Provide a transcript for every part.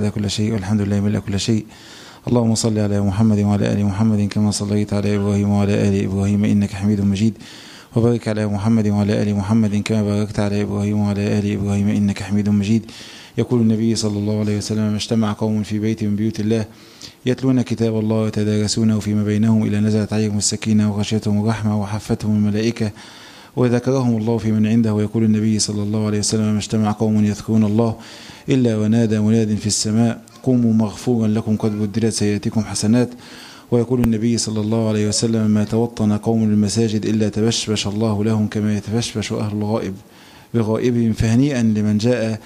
على كل شيء والحمد لله ملء كل شيء اللهم صل على محمد وعلى ال محمد كما صليت على ابراهيم وعلى ال ابراهيم انك حميد مجيد وبارك على محمد وعلى ال محمد كما باركت على ابراهيم وعلى ال ابراهيم انك حميد مجيد يقول النبي صلى الله عليه وسلم ما اجتمع قوم في بيت من بيوت الله يتلون كتاب الله ويتدارسونه فيما بينهم إلى نزلت عليهم السكينة وغشيتهم الرحمة وحفتهم الملائكة وذكرهم الله في من عنده ويقول النبي صلى الله عليه وسلم ما اجتمع قوم يذكرون الله إلا ونادى مناد في السماء قوموا مغفورا لكم قد بدلت سيئاتكم حسنات ويقول النبي صلى الله عليه وسلم ما توطن قوم المساجد إلا تبشبش الله لهم كما يتبشبش أهل الغائب بغائبهم فهنيئا لمن جاء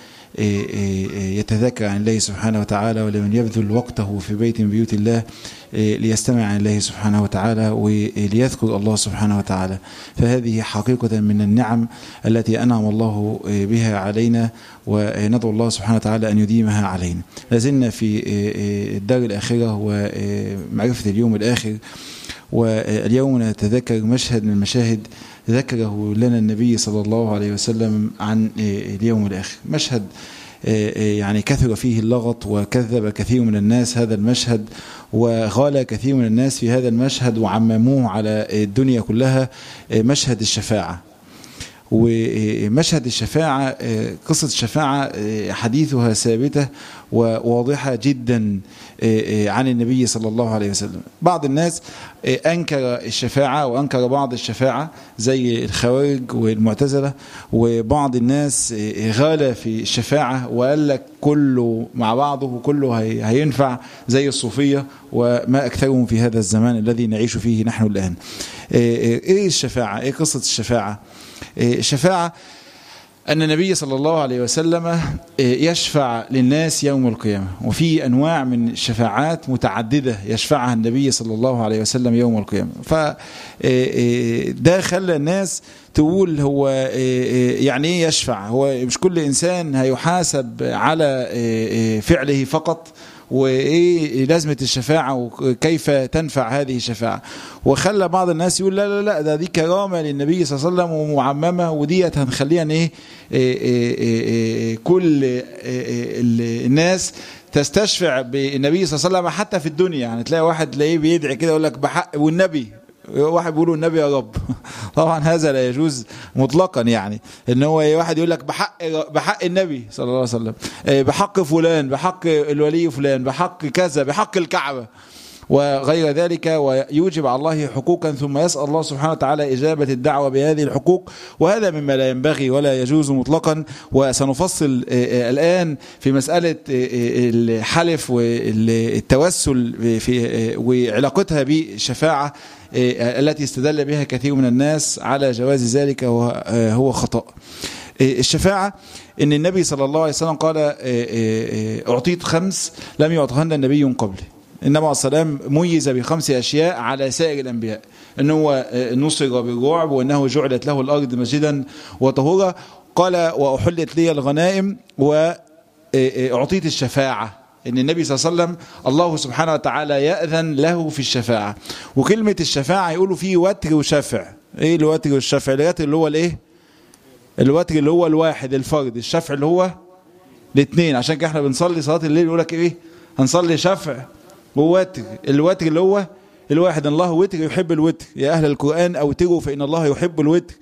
يتذكر عن الله سبحانه وتعالى ولمن يبذل وقته في بيت من بيوت الله ليستمع عن الله سبحانه وتعالى وليذكر الله سبحانه وتعالى فهذه حقيقة من النعم التي أنعم الله بها علينا وندعو الله سبحانه وتعالى أن يديمها علينا لازلنا في الدار الآخرة ومعرفة اليوم الآخر واليوم نتذكر مشهد من المشاهد ذكره لنا النبي صلى الله عليه وسلم عن اليوم الآخر مشهد يعني كثر فيه اللغط وكذب كثير من الناس هذا المشهد وغال كثير من الناس في هذا المشهد وعمموه على الدنيا كلها مشهد الشفاعة ومشهد الشفاعة قصة الشفاعة حديثها ثابتة وواضحة جدا عن النبي صلى الله عليه وسلم بعض الناس أنكر الشفاعة وأنكر بعض الشفاعة زي الخوارج والمعتزلة وبعض الناس غال في الشفاعة وقال لك كله مع بعضه وكله هينفع زي الصوفية وما أكثرهم في هذا الزمان الذي نعيش فيه نحن الآن إيه الشفاعة إيه قصة الشفاعة الشفاعة أن النبي صلى الله عليه وسلم يشفع للناس يوم القيامة وفي أنواع من الشفاعات متعددة يشفعها النبي صلى الله عليه وسلم يوم القيامة فده خلى الناس تقول هو يعني ايه يشفع هو مش كل إنسان هيحاسب على فعله فقط وايه لازمه الشفاعه وكيف تنفع هذه الشفاعه وخلى بعض الناس يقول لا لا لا ده دي كرامه للنبي صلى الله عليه وسلم ومعممه وديت هنخليها ايه, إيه, إيه, إيه كل الناس تستشفع بالنبي صلى الله عليه وسلم حتى في الدنيا يعني تلاقي واحد تلاقيه بيدعي كده يقول لك بحق والنبي واحد بيقول النبي يا رب طبعا هذا لا يجوز مطلقا يعني ان هو واحد يقول لك بحق بحق النبي صلى الله عليه وسلم بحق فلان بحق الولي فلان بحق كذا بحق الكعبه وغير ذلك ويوجب على الله حقوقا ثم يسأل الله سبحانه وتعالى إجابة الدعوة بهذه الحقوق وهذا مما لا ينبغي ولا يجوز مطلقا وسنفصل الآن في مسألة الحلف والتوسل في وعلاقتها بالشفاعة التي استدل بها كثير من الناس على جواز ذلك وهو خطأ الشفاعة ان النبي صلى الله عليه وسلم قال اعطيت خمس لم يعطهن النبي قبلي النبي عليه السلام ميز بخمس أشياء على سائر الأنبياء أن هو نصر بالرعب وأنه جعلت له الأرض مسجدا وطهورا قال وأحلت لي الغنائم وأعطيت الشفاعة ان النبي صلى الله عليه وسلم الله سبحانه وتعالى يأذن له في الشفاعة وكلمة الشفاعة يقولوا فيه وتر وشفع ايه الوتر والشفع الوتر اللي هو الايه الوتر اللي هو الواحد الفرد الشفع اللي هو الاثنين عشان كده احنا بنصلي صلاة الليل يقول لك ايه هنصلي شفع ووتر الوتر اللي هو الواحد الله وتر يحب الوتر يا أهل القرآن أوتروا فإن الله يحب الوتر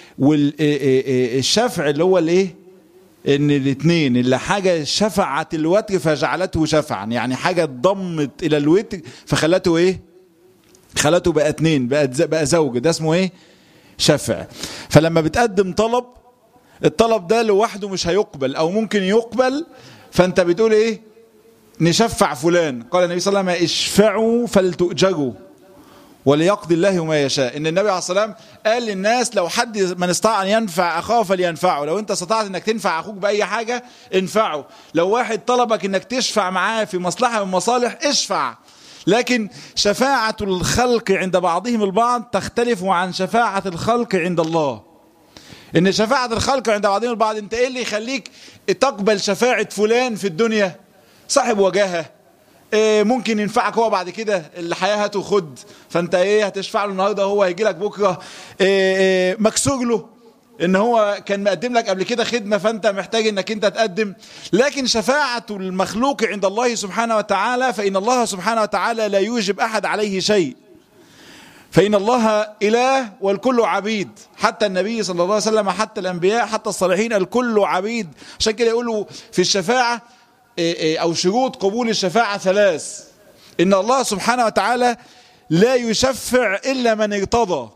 والشفع اللي هو الايه ان الاثنين اللي حاجة شفعت الوتر فجعلته شفعا يعني حاجة ضمت الى الوتر فخلته ايه خلته بقى اثنين بقى, بقى زوج ده اسمه ايه شفع فلما بتقدم طلب الطلب ده لوحده مش هيقبل او ممكن يقبل فانت بتقول ايه نشفع فلان قال النبي صلى الله عليه وسلم اشفعوا فلتؤجروا وليقضي الله ما يشاء ان النبي عليه الصلاه والسلام قال للناس لو حد من استطاع ان ينفع اخاه فلينفعه لو انت استطعت انك تنفع اخوك باي حاجه انفعه لو واحد طلبك انك تشفع معاه في مصلحه من مصالح اشفع لكن شفاعة الخلق عند بعضهم البعض تختلف عن شفاعة الخلق عند الله ان شفاعة الخلق عند بعضهم البعض انت ايه اللي يخليك تقبل شفاعة فلان في الدنيا صاحب وجاهه إيه ممكن ينفعك هو بعد كده الحياة هات وخد فانت ايه هتشفع له النهارده هو هيجي لك بكره إيه إيه مكسور له ان هو كان مقدم لك قبل كده خدمة فانت محتاج انك انت تقدم لكن شفاعة المخلوق عند الله سبحانه وتعالى فإن الله سبحانه وتعالى لا يوجب أحد عليه شيء فإن الله إله والكل عبيد حتى النبي صلى الله عليه وسلم حتى الأنبياء حتى الصالحين الكل عبيد عشان كده يقولوا في الشفاعة أو شروط قبول الشفاعة ثلاث إن الله سبحانه وتعالى لا يشفع إلا من ارتضى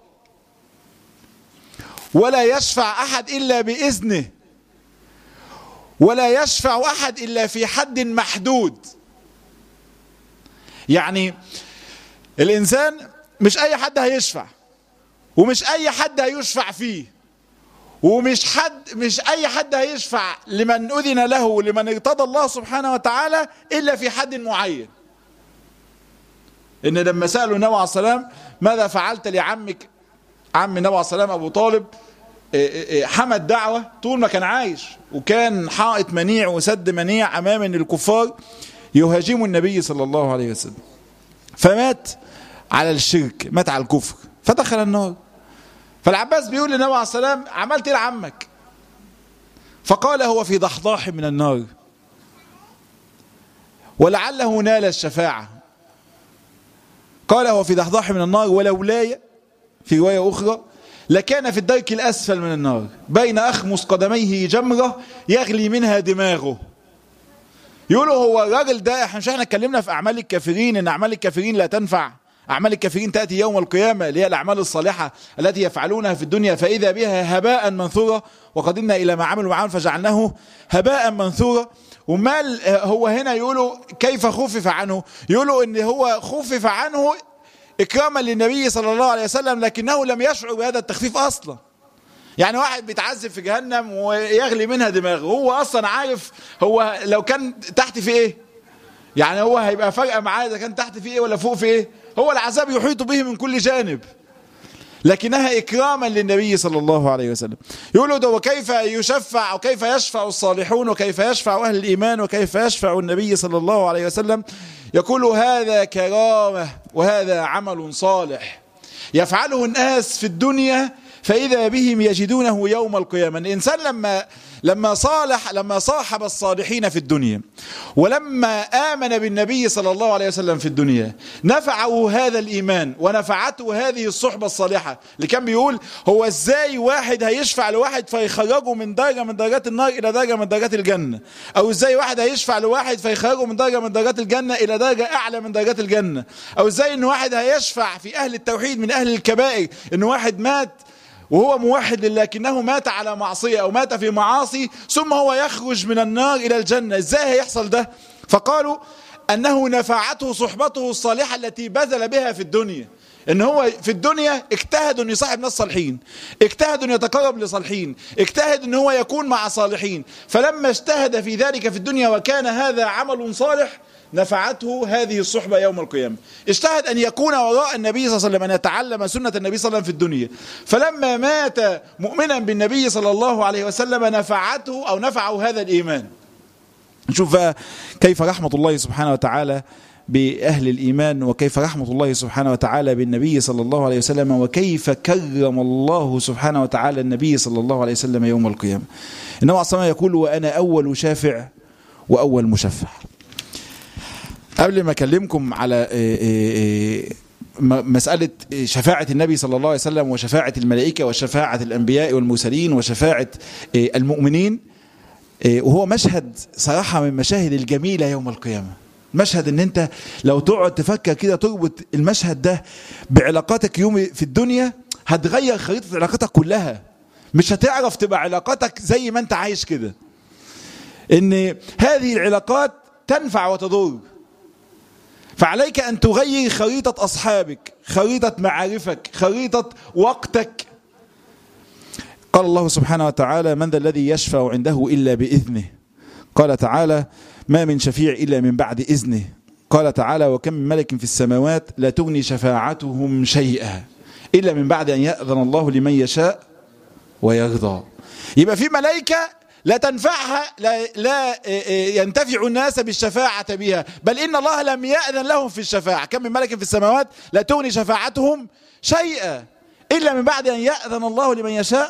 ولا يشفع أحد إلا بإذنه ولا يشفع أحد إلا في حد محدود يعني الإنسان مش أي حد هيشفع ومش أي حد هيشفع فيه ومش حد مش أي حد هيشفع لمن أذن له ولمن ارتضى الله سبحانه وتعالى إلا في حد معين إن لما سألوا النبي عليه السلام ماذا فعلت لعمك عم النبي عليه السلام أبو طالب حمد دعوة طول ما كان عايش وكان حائط منيع وسد منيع أمام أن الكفار يهاجموا النبي صلى الله عليه وسلم فمات على الشرك مات على الكفر فدخل النار فالعباس بيقول للنبي عليه السلام عملت ايه لعمك فقال هو في ضحضاح من النار ولعله نال الشفاعة قال هو في ضحضاح من النار ولولاي في رواية أخرى لكان في الدرك الأسفل من النار بين أخمص قدميه جمرة يغلي منها دماغه يقولوا هو الراجل ده احنا مش احنا اتكلمنا في أعمال الكافرين إن أعمال الكافرين لا تنفع أعمال الكافرين تأتي يوم القيامة اللي هي الأعمال الصالحة التي يفعلونها في الدنيا فإذا بها هباء منثورا وقدمنا إلى ما عملوا معاهم فجعلناه هباء منثورا ومال هو هنا يقولوا كيف خفف عنه يقولوا ان هو خفف عنه إكراما للنبي صلى الله عليه وسلم لكنه لم يشعر بهذا التخفيف أصلا يعني واحد بيتعذب في جهنم ويغلي منها دماغه هو أصلا عارف هو لو كان تحت في إيه يعني هو هيبقى فجأة معاه إذا كان تحت في إيه ولا فوق في إيه هو العذاب يحيط به من كل جانب لكنها إكراما للنبي صلى الله عليه وسلم يقولوا ده وكيف يشفع وكيف يشفع الصالحون وكيف يشفع أهل الإيمان وكيف يشفع النبي صلى الله عليه وسلم يقول هذا كرامة وهذا عمل صالح يفعله الناس في الدنيا فإذا بهم يجدونه يوم القيامة الإنسان لما لما صالح لما صاحب الصالحين في الدنيا ولما آمن بالنبي صلى الله عليه وسلم في الدنيا نفعه هذا الإيمان ونفعته هذه الصحبة الصالحة اللي كان بيقول هو ازاي واحد هيشفع لواحد فيخرجه من درجة من درجات النار إلى درجة من درجات الجنة أو ازاي واحد هيشفع لواحد فيخرجه من درجة من درجات الجنة إلى درجة أعلى من درجات الجنة أو ازاي إن واحد هيشفع في أهل التوحيد من أهل الكبائر إن واحد مات وهو موحد لكنه مات على معصية أو مات في معاصي ثم هو يخرج من النار إلى الجنة إزاي هيحصل ده فقالوا أنه نفعته صحبته الصالحة التي بذل بها في الدنيا ان هو في الدنيا اجتهد ان يصاحب ناس صالحين اجتهد ان يتقرب لصالحين اجتهد ان هو يكون مع صالحين فلما اجتهد في ذلك في الدنيا وكان هذا عمل صالح نفعته هذه الصحبة يوم القيامة اجتهد أن يكون وراء النبي صلى الله عليه وسلم أن يتعلم سنة النبي صلى الله عليه وسلم في الدنيا فلما مات مؤمنا بالنبي صلى الله عليه وسلم نفعته أو نفعه هذا الإيمان نشوف كيف رحمة الله سبحانه وتعالى بأهل الإيمان وكيف رحمة الله سبحانه وتعالى بالنبي صلى الله عليه وسلم وكيف كرم الله سبحانه وتعالى النبي صلى الله عليه وسلم يوم القيامة إنه عصام يقول وأنا أول شافع وأول مشفع قبل ما أكلمكم على مسألة شفاعة النبي صلى الله عليه وسلم وشفاعة الملائكة وشفاعة الأنبياء والمرسلين وشفاعة المؤمنين وهو مشهد صراحة من المشاهد الجميلة يوم القيامة مشهد ان انت لو تقعد تفكر كده تربط المشهد ده بعلاقاتك يوم في الدنيا هتغير خريطة علاقاتك كلها مش هتعرف تبقى علاقاتك زي ما انت عايش كده ان هذه العلاقات تنفع وتضر فعليك ان تغير خريطة اصحابك خريطة معارفك خريطة وقتك قال الله سبحانه وتعالى من ذا الذي يشفع عنده الا باذنه قال تعالى ما من شفيع إلا من بعد إذنه قال تعالى وكم من ملك في السماوات لا تغني شفاعتهم شيئا إلا من بعد أن يأذن الله لمن يشاء ويرضى يبقى في ملائكة لا تنفعها لا, لا ينتفع الناس بالشفاعة بها بل إن الله لم يأذن لهم في الشفاعة كم من ملك في السماوات لا تغني شفاعتهم شيئا إلا من بعد أن يأذن الله لمن يشاء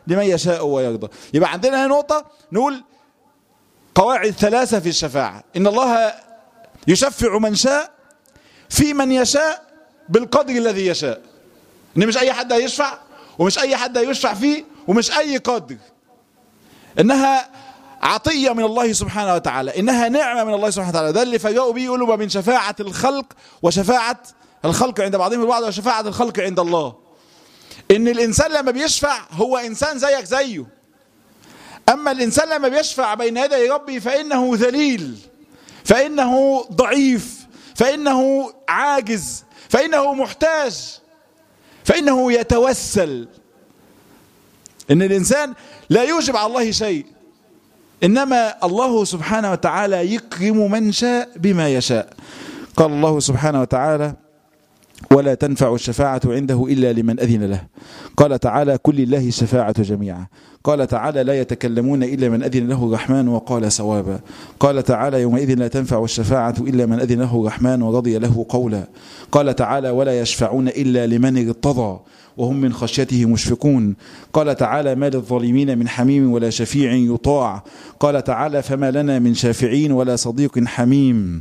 لمن يشاء ويرضى يبقى عندنا هنا نقطة نقول قواعد ثلاثة في الشفاعة إن الله يشفع من شاء في من يشاء بالقدر الذي يشاء إن مش أي حد هيشفع ومش أي حد هيشفع فيه ومش أي قدر إنها عطية من الله سبحانه وتعالى إنها نعمة من الله سبحانه وتعالى ده اللي فجأوا بيه يقولوا ما بين شفاعة الخلق وشفاعة الخلق عند بعضهم البعض وشفاعة الخلق عند الله إن الإنسان لما بيشفع هو إنسان زيك زيه أما الإنسان لما بيشفع بين يدي ربي فإنه ذليل فإنه ضعيف فإنه عاجز فإنه محتاج فإنه يتوسل إن الإنسان لا يوجب على الله شيء إنما الله سبحانه وتعالى يكرم من شاء بما يشاء قال الله سبحانه وتعالى ولا تنفع الشفاعة عنده إلا لمن أذن له قال تعالى كل الله الشفاعة جميعا قال تعالى لا يتكلمون إلا من أذن له الرحمن وقال سوابا قال تعالى يومئذ لا تنفع الشفاعة إلا من أذن له الرحمن ورضي له قولا قال تعالى ولا يشفعون إلا لمن ارتضى وهم من خشيته مشفقون قال تعالى ما للظالمين من حميم ولا شفيع يطاع قال تعالى فما لنا من شافعين ولا صديق حميم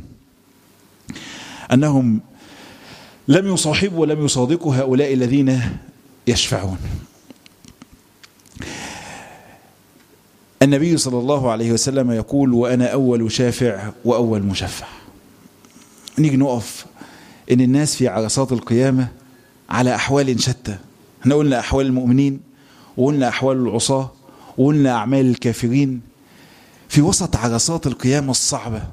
أنهم لم يصاحبوا ولم يصادقوا هؤلاء الذين يشفعون النبي صلى الله عليه وسلم يقول وأنا أول شافع وأول مشفع نيجي نقف إن الناس في عرصات القيامة على أحوال شتى احنا قلنا أحوال المؤمنين وقلنا أحوال العصاة وقلنا أعمال الكافرين في وسط عرصات القيامة الصعبة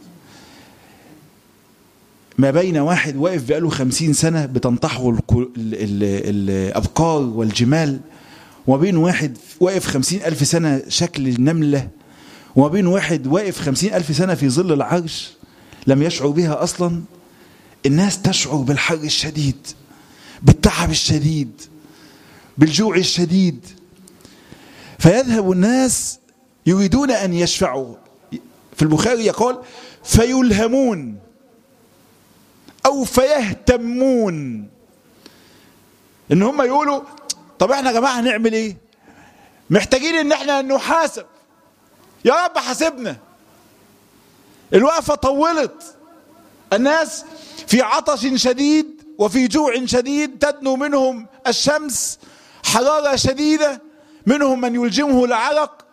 ما بين واحد واقف بقاله خمسين سنة بتنطحه الأبقار والجمال وبين واحد واقف خمسين ألف سنة شكل النملة وبين واحد واقف خمسين ألف سنة في ظل العرش لم يشعر بها أصلا الناس تشعر بالحر الشديد بالتعب الشديد بالجوع الشديد فيذهب الناس يريدون أن يشفعوا في البخاري يقول فيلهمون أو فيهتمون إن هم يقولوا طب احنا يا جماعة هنعمل ايه محتاجين ان احنا نحاسب يا رب حاسبنا الوقفة طولت الناس في عطش شديد وفي جوع شديد تدنو منهم الشمس حرارة شديدة منهم من يلجمه العرق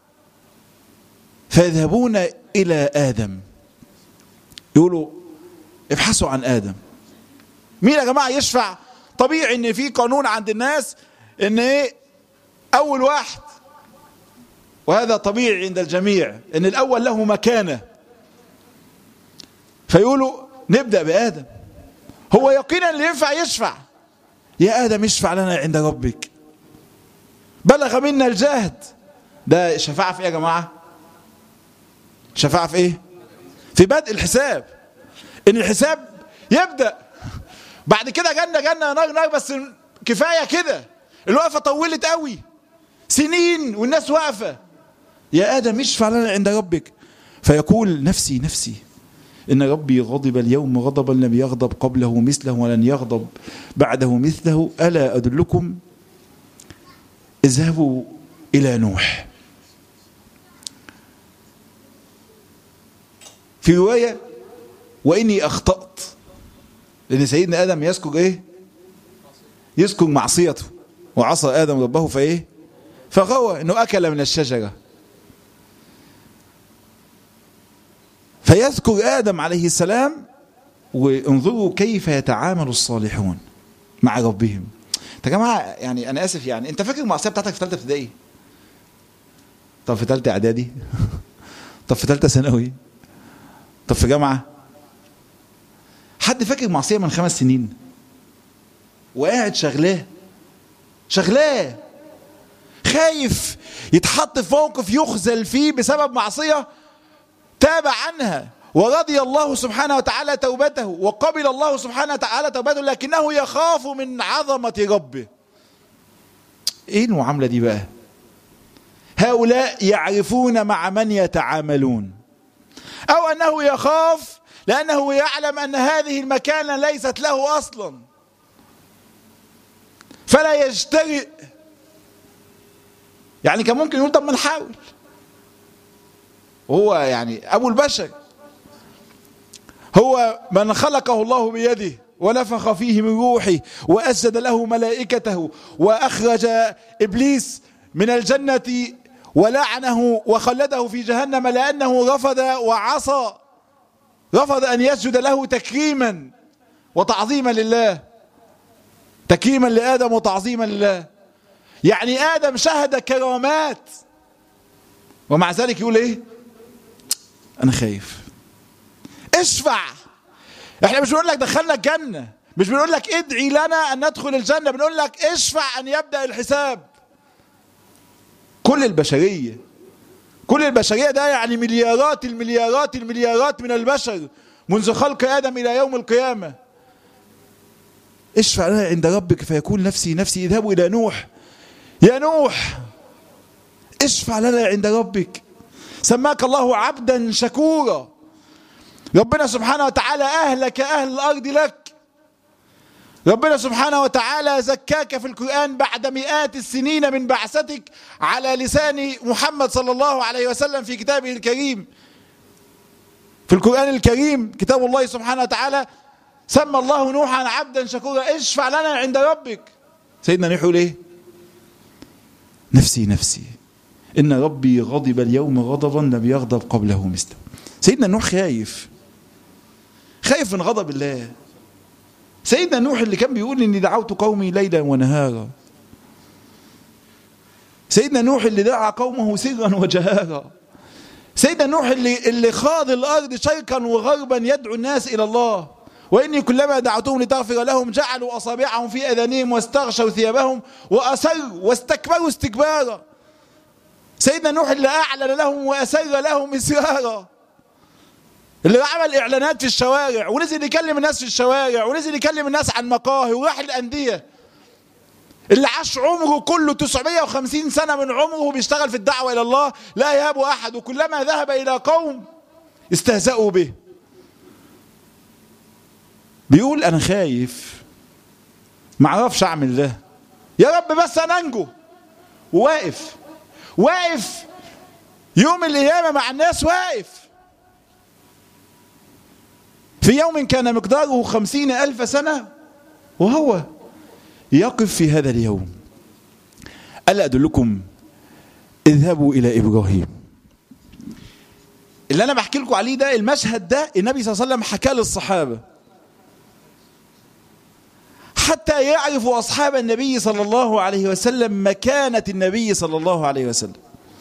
فيذهبون إلى آدم يقولوا ابحثوا عن آدم مين يا جماعة يشفع طبيعي ان في قانون عند الناس ان ايه اول واحد وهذا طبيعي عند الجميع ان الاول له مكانة فيقولوا نبدأ بآدم هو يقينا اللي ينفع يشفع يا آدم اشفع لنا عند ربك بلغ منا الجهد ده شفاعة في ايه يا جماعة شفاعة في ايه في بدء الحساب ان الحساب يبدأ بعد كده جنة جنة نار نار بس كفاية كده الوقفة طولت قوي سنين والناس واقفة يا آدم اشفع لنا عند ربك فيقول نفسي نفسي إن ربي غضب اليوم غضبا لم يغضب قبله مثله ولن يغضب بعده مثله ألا أدلكم اذهبوا إلى نوح في رواية وإني أخطأت لأن سيدنا آدم يذكر إيه يذكر معصيته وعصى آدم ربه فإيه فغوى إنه أكل من الشجرة فيذكر آدم عليه السلام وانظروا كيف يتعامل الصالحون مع ربهم يا جماعة يعني أنا آسف يعني أنت فاكر المعصية بتاعتك في ثالثة ابتدائي طب في ثالثة إعدادي طب في ثالثة ثانوي طب في جامعة حد فاكر معصية من خمس سنين وقاعد شغلاه شغلاه خايف يتحط في موقف يخزل فيه بسبب معصية تاب عنها ورضي الله سبحانه وتعالى توبته وقبل الله سبحانه وتعالى توبته لكنه يخاف من عظمة ربه ايه المعاملة دي بقى هؤلاء يعرفون مع من يتعاملون او انه يخاف لانه يعلم ان هذه المكانة ليست له اصلا فلا يجترئ يعني كان ممكن يقول طب ما نحاول هو يعني ابو البشر هو من خلقه الله بيده ونفخ فيه من روحه وأسجد له ملائكته وأخرج إبليس من الجنة ولعنه وخلده في جهنم لأنه رفض وعصى رفض أن يسجد له تكريما وتعظيما لله تكريما لآدم وتعظيما لله يعني آدم شهد كرامات ومع ذلك يقول ايه انا خايف اشفع احنا مش بنقول لك دخلنا الجنة مش بنقول لك ادعي لنا ان ندخل الجنة بنقول لك اشفع ان يبدأ الحساب كل البشرية كل البشرية ده يعني مليارات المليارات المليارات من البشر منذ خلق آدم إلى يوم القيامة اشفع لنا عند ربك فيكون نفسي نفسي اذهبوا إلى نوح يا نوح اشفع لنا عند ربك سماك الله عبدا شكورا ربنا سبحانه وتعالى أهلك أهل الأرض لك ربنا سبحانه وتعالى زكاك في القرآن بعد مئات السنين من بعثتك على لسان محمد صلى الله عليه وسلم في كتابه الكريم في القرآن الكريم كتاب الله سبحانه وتعالى سمى الله نوحا عبدا شكورا اشفع لنا عند ربك سيدنا نوح يقول ايه نفسي نفسي إن ربي غضب اليوم غضبا لم يغضب قبله مثله سيدنا نوح خايف خايف من غضب الله سيدنا نوح اللي كان بيقول إني دعوت قومي ليلا ونهارا سيدنا نوح اللي دعا قومه سرا وجهارا سيدنا نوح اللي اللي خاض الأرض شرقا وغربا يدعو الناس إلى الله وإني كلما دعوتهم لتغفر لهم جعلوا أصابعهم في أذانهم واستغشوا ثيابهم وأسروا واستكبروا استكبارا سيدنا نوح اللي أعلن لهم وأسر لهم إسرارا اللي عمل إعلانات في الشوارع ونزل يكلم الناس في الشوارع ونزل يكلم الناس عن مقاهي وراح الأندية اللي عاش عمره كله 950 سنة من عمره بيشتغل في الدعوة إلى الله لا يهاب أحد وكلما ذهب إلى قوم استهزأوا به بيقول أنا خايف معرفش أعمل ده يا رب بس أنا أنجو وواقف واقف يوم القيامة مع الناس واقف في يوم كان مقداره خمسين ألف سنة وهو يقف في هذا اليوم ألا أدلكم اذهبوا إلى إبراهيم اللي أنا بحكي لكم عليه ده المشهد ده النبي صلى الله عليه وسلم حكاه للصحابة حتى يعرف أصحاب النبي صلى الله عليه وسلم مكانة النبي صلى الله عليه وسلم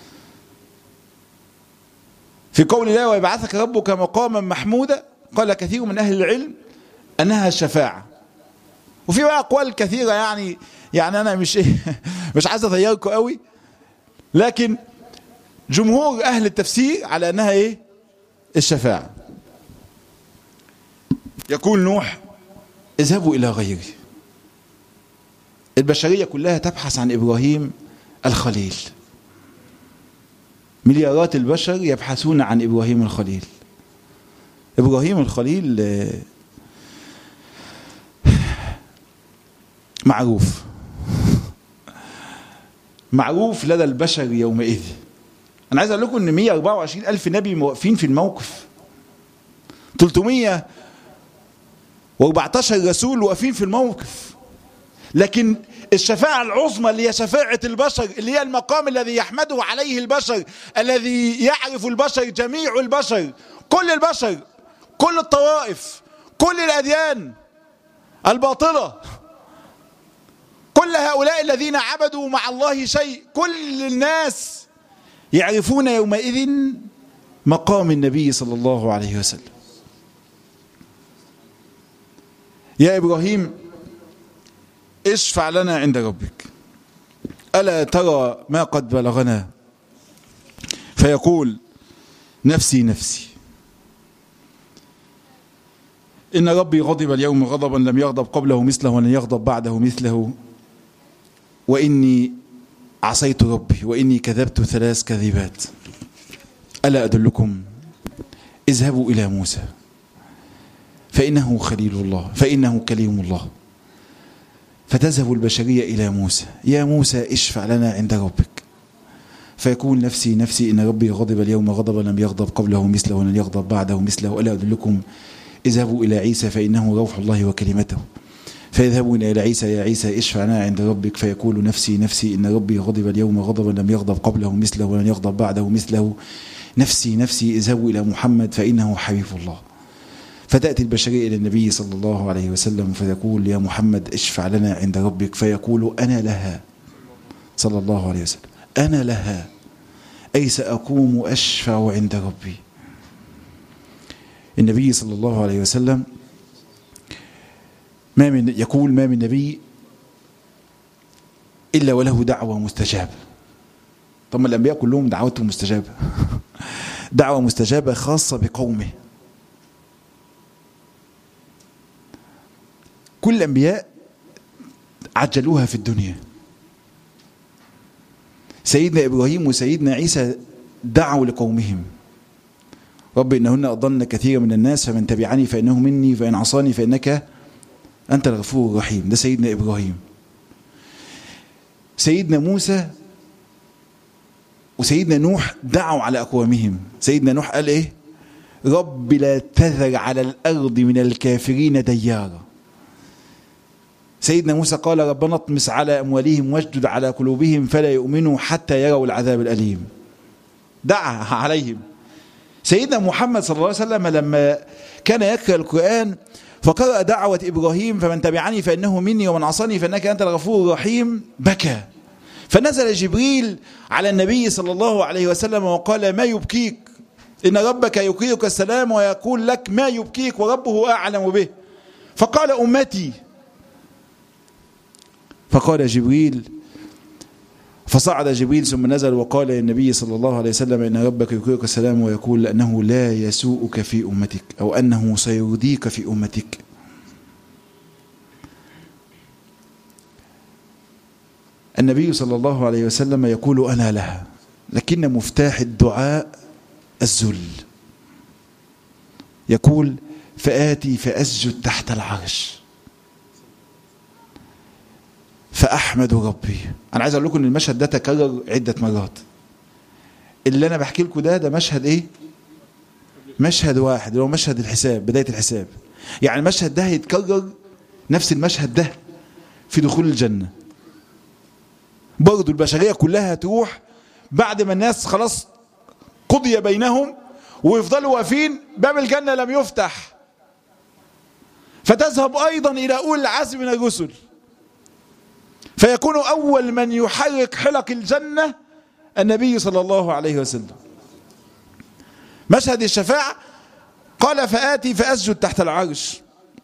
في قول الله ويبعثك ربك مقاما محمودا قال كثير من أهل العلم أنها شفاعة وفي بقى أقوال كثيرة يعني يعني أنا مش مش عايز أطيركم قوي لكن جمهور أهل التفسير على أنها إيه الشفاعة يقول نوح اذهبوا إلى غيري البشرية كلها تبحث عن إبراهيم الخليل مليارات البشر يبحثون عن إبراهيم الخليل إبراهيم الخليل معروف معروف لدى البشر يومئذ أنا عايز أقول لكم إن 124 ألف نبي واقفين في الموقف 314 رسول واقفين في الموقف لكن الشفاعة العظمى اللي هي شفاعة البشر اللي هي المقام الذي يحمده عليه البشر الذي يعرف البشر جميع البشر كل البشر كل الطوائف كل الأديان الباطلة كل هؤلاء الذين عبدوا مع الله شيء كل الناس يعرفون يومئذ مقام النبي صلى الله عليه وسلم يا إبراهيم اشفع لنا عند ربك ألا ترى ما قد بلغنا فيقول نفسي نفسي إن ربي غضب اليوم غضبا لم يغضب قبله مثله ولن يغضب بعده مثله وإني عصيت ربي وإني كذبت ثلاث كذبات ألا أدلكم اذهبوا إلى موسى فإنه خليل الله فإنه كليم الله فتذهب البشرية إلى موسى يا موسى اشفع لنا عند ربك فيقول نفسي نفسي إن ربي غضب اليوم غضبا لم يغضب قبله مثله ولن يغضب بعده مثله ألا أدلكم اذهبوا إلى عيسى فإنه روح الله وكلمته فيذهبون إلى عيسى يا عيسى اشفع لنا عند ربك فيقول نفسي نفسي إن ربي غضب اليوم غضبا لم يغضب قبله مثله ولن يغضب بعده مثله نفسي نفسي اذهبوا إلى محمد فإنه حبيب الله فتأتي البشرية إلى النبي صلى الله عليه وسلم فيقول يا محمد اشفع لنا عند ربك فيقول أنا لها صلى الله عليه وسلم أنا لها أي سأقوم أشفع عند ربي النبي صلى الله عليه وسلم ما من يقول ما من نبي إلا وله دعوة مستجابة طب الأنبياء كلهم دعوتهم مستجابة دعوة مستجابة خاصة بقومه كل الأنبياء عجلوها في الدنيا سيدنا إبراهيم وسيدنا عيسى دعوا لقومهم رب إنهن أضلن كثيرا من الناس فمن تبعني فإنه مني فإن عصاني فإنك أنت الغفور الرحيم ده سيدنا إبراهيم سيدنا موسى وسيدنا نوح دعوا على أقوامهم سيدنا نوح قال إيه رب لا تذر على الأرض من الكافرين ديارا سيدنا موسى قال ربنا اطمس على أموالهم واشدد على قلوبهم فلا يؤمنوا حتى يروا العذاب الأليم دعا عليهم سيدنا محمد صلى الله عليه وسلم لما كان يقرأ القرآن فقرأ دعوة إبراهيم فمن تبعني فإنه مني ومن عصاني فإنك أنت الغفور الرحيم بكى فنزل جبريل على النبي صلى الله عليه وسلم وقال ما يبكيك إن ربك يقيك السلام ويقول لك ما يبكيك وربه أعلم به فقال أمتي فقال جبريل فصعد جبريل ثم نزل وقال للنبي صلى الله عليه وسلم إن ربك يقيك السلام ويقول أنه لا يسوءك في أمتك أو أنه سيرضيك في أمتك النبي صلى الله عليه وسلم يقول أنا لها لكن مفتاح الدعاء الذل يقول فآتي فأسجد تحت العرش فأحمد ربي أنا عايز أقول لكم إن المشهد ده تكرر عدة مرات اللي أنا بحكي لكم ده ده مشهد إيه؟ مشهد واحد اللي هو مشهد الحساب بداية الحساب يعني المشهد ده هيتكرر نفس المشهد ده في دخول الجنة برضو البشرية كلها تروح بعد ما الناس خلاص قضي بينهم ويفضلوا واقفين باب الجنة لم يفتح فتذهب أيضا إلى أولي العزم من الرسل فيكون أول من يحرك حلق الجنة النبي صلى الله عليه وسلم مشهد الشفاعة قال فآتي فأسجد تحت العرش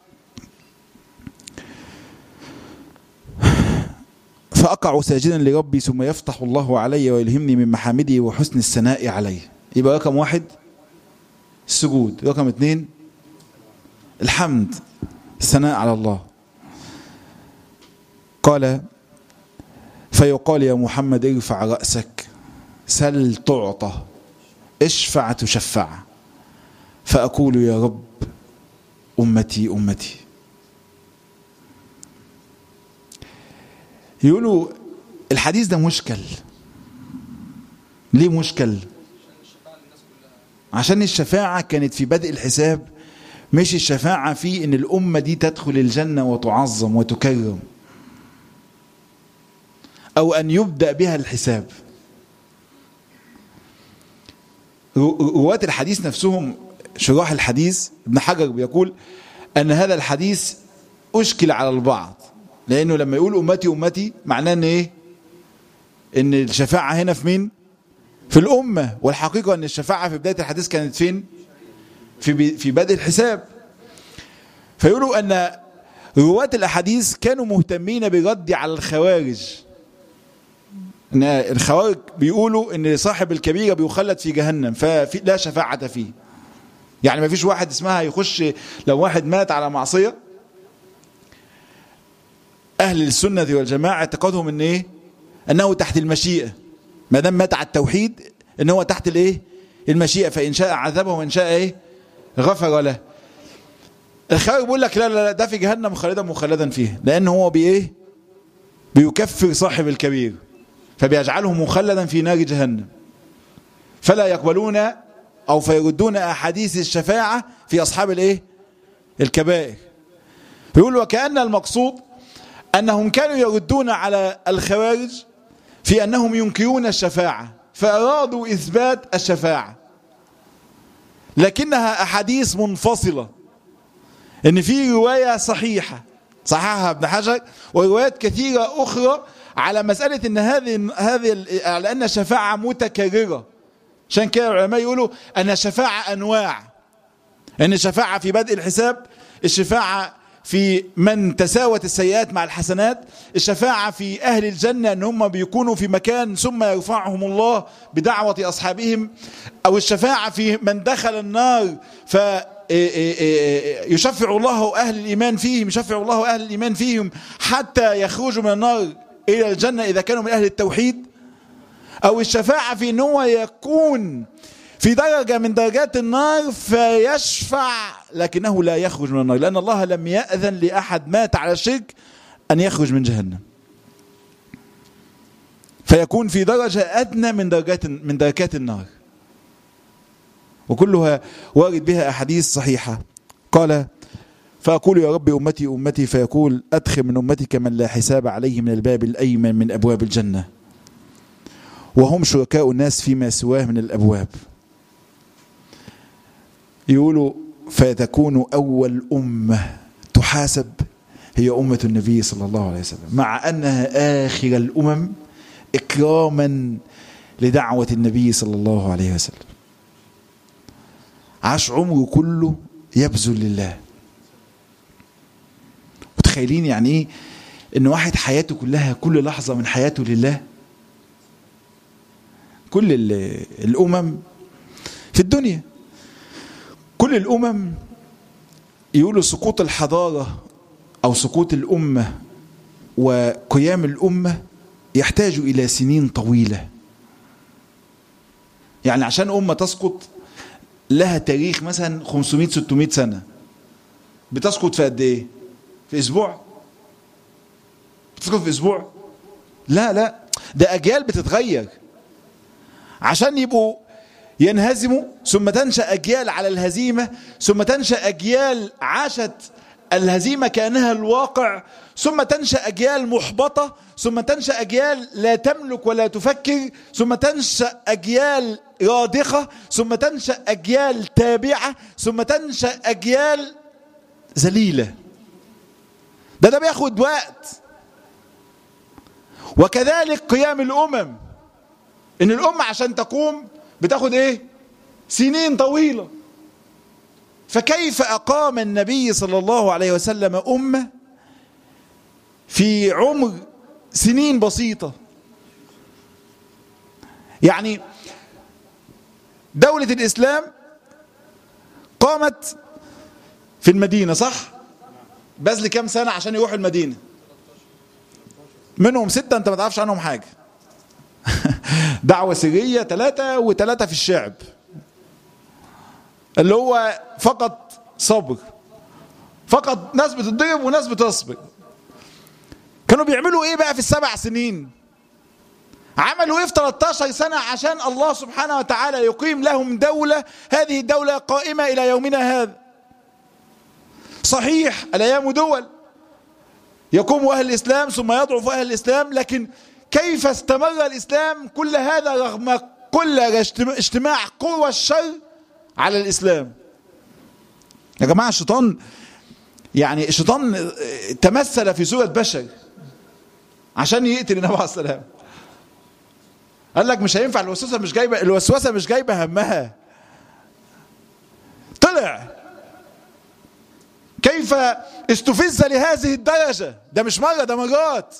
فأقع ساجدا لربي ثم يفتح الله علي ويلهمني من محامده وحسن الثناء عليه يبقى رقم واحد السجود رقم اثنين الحمد الثناء على الله قال فيقال يا محمد ارفع رأسك سل تعطى اشفع تشفع فأقول يا رب أمتي أمتي يقولوا الحديث ده مشكل ليه مشكل عشان الشفاعة كانت في بدء الحساب مش الشفاعة في ان الأمة دي تدخل الجنة وتعظم وتكرم أو أن يبدأ بها الحساب رواة الحديث نفسهم شراح الحديث ابن حجر بيقول أن هذا الحديث أشكل على البعض لأنه لما يقول أمتي أمتي معناه أن إيه أن الشفاعة هنا في مين في الأمة والحقيقة أن الشفاعة في بداية الحديث كانت فين في في بدء الحساب فيقولوا أن رواة الأحاديث كانوا مهتمين برد على الخوارج ان الخوارج بيقولوا ان صاحب الكبيره بيخلد في جهنم ففي لا شفاعه فيه يعني ما فيش واحد اسمها يخش لو واحد مات على معصيه اهل السنه والجماعه اعتقادهم ان ايه انه تحت المشيئه ما دام مات على التوحيد ان هو تحت الايه المشيئه فان شاء عذبه وان شاء ايه غفر له الخارج بيقول لك لا لا لا ده في جهنم خالدا مخلدا فيه لان هو بايه بيكفر صاحب الكبير فبيجعله مخلدا في نار جهنم فلا يقبلون أو فيردون أحاديث الشفاعة في أصحاب الإيه؟ الكبائر يقول وكأن المقصود أنهم كانوا يردون على الخوارج في أنهم ينكرون الشفاعة فأرادوا إثبات الشفاعة لكنها أحاديث منفصلة إن في رواية صحيحة صححها ابن حجر وروايات كثيرة أخرى على مسألة إن هذه هذه على أن الشفاعة متكررة عشان كده العلماء يقولوا أن الشفاعة أنواع أن الشفاعة في بدء الحساب الشفاعة في من تساوت السيئات مع الحسنات الشفاعة في أهل الجنة أن هم بيكونوا في مكان ثم يرفعهم الله بدعوة أصحابهم أو الشفاعة في من دخل النار ف يشفع الله أهل الإيمان فيهم يشفع الله أهل الإيمان فيهم حتى يخرجوا من النار إلى الجنة إذا كانوا من أهل التوحيد أو الشفاعة في أنه يكون في درجة من درجات النار فيشفع لكنه لا يخرج من النار لأن الله لم يأذن لأحد مات على الشرك أن يخرج من جهنم فيكون في درجة أدنى من درجات من دركات النار وكلها وارد بها أحاديث صحيحة قال فأقول يا رب أمتي أمتي فيقول أدخل من أمتك من لا حساب عليه من الباب الأيمن من أبواب الجنة وهم شركاء الناس فيما سواه من الأبواب يقولوا فتكون أول أمة تحاسب هي أمة النبي صلى الله عليه وسلم مع أنها آخر الأمم إكراما لدعوة النبي صلى الله عليه وسلم عاش عمره كله يبذل لله متخيلين يعني ايه ان واحد حياته كلها كل لحظة من حياته لله كل الامم في الدنيا كل الامم يقولوا سقوط الحضارة او سقوط الامة وقيام الامة يحتاج الى سنين طويلة يعني عشان امة تسقط لها تاريخ مثلا 500 600 سنة بتسقط في قد ايه في اسبوع بتسقط في اسبوع لا لا ده اجيال بتتغير عشان يبقوا ينهزموا ثم تنشا اجيال على الهزيمه ثم تنشا اجيال عاشت الهزيمه كانها الواقع ثم تنشا اجيال محبطه ثم تنشا اجيال لا تملك ولا تفكر ثم تنشا اجيال رادخه ثم تنشا اجيال تابعه ثم تنشا اجيال ذليله ده ده بياخد وقت وكذلك قيام الامم ان الامه عشان تقوم بتاخد ايه سنين طويله فكيف اقام النبي صلى الله عليه وسلم امه في عمر سنين بسيطه يعني دولة الإسلام قامت في المدينة صح؟ بذل كام سنة عشان يروحوا المدينة منهم ستة انت ما تعرفش عنهم حاجة دعوة سرية ثلاثة وثلاثة في الشعب اللي هو فقط صبر فقط ناس بتضرب وناس بتصبر كانوا بيعملوا ايه بقى في السبع سنين عملوا ايه في 13 سنة عشان الله سبحانه وتعالى يقيم لهم دولة هذه الدولة قائمة الى يومنا هذا صحيح الايام دول يقوم اهل الاسلام ثم يضعف اهل الاسلام لكن كيف استمر الاسلام كل هذا رغم كل اجتماع قوى الشر على الاسلام يا جماعة الشيطان يعني الشيطان تمثل في سورة بشر عشان يقتل النبي عليه السلام قال لك مش هينفع الوسوسة مش جايبة الوسوسة مش جايبة همها طلع كيف استفز لهذه الدرجة ده مش مرة ده مرات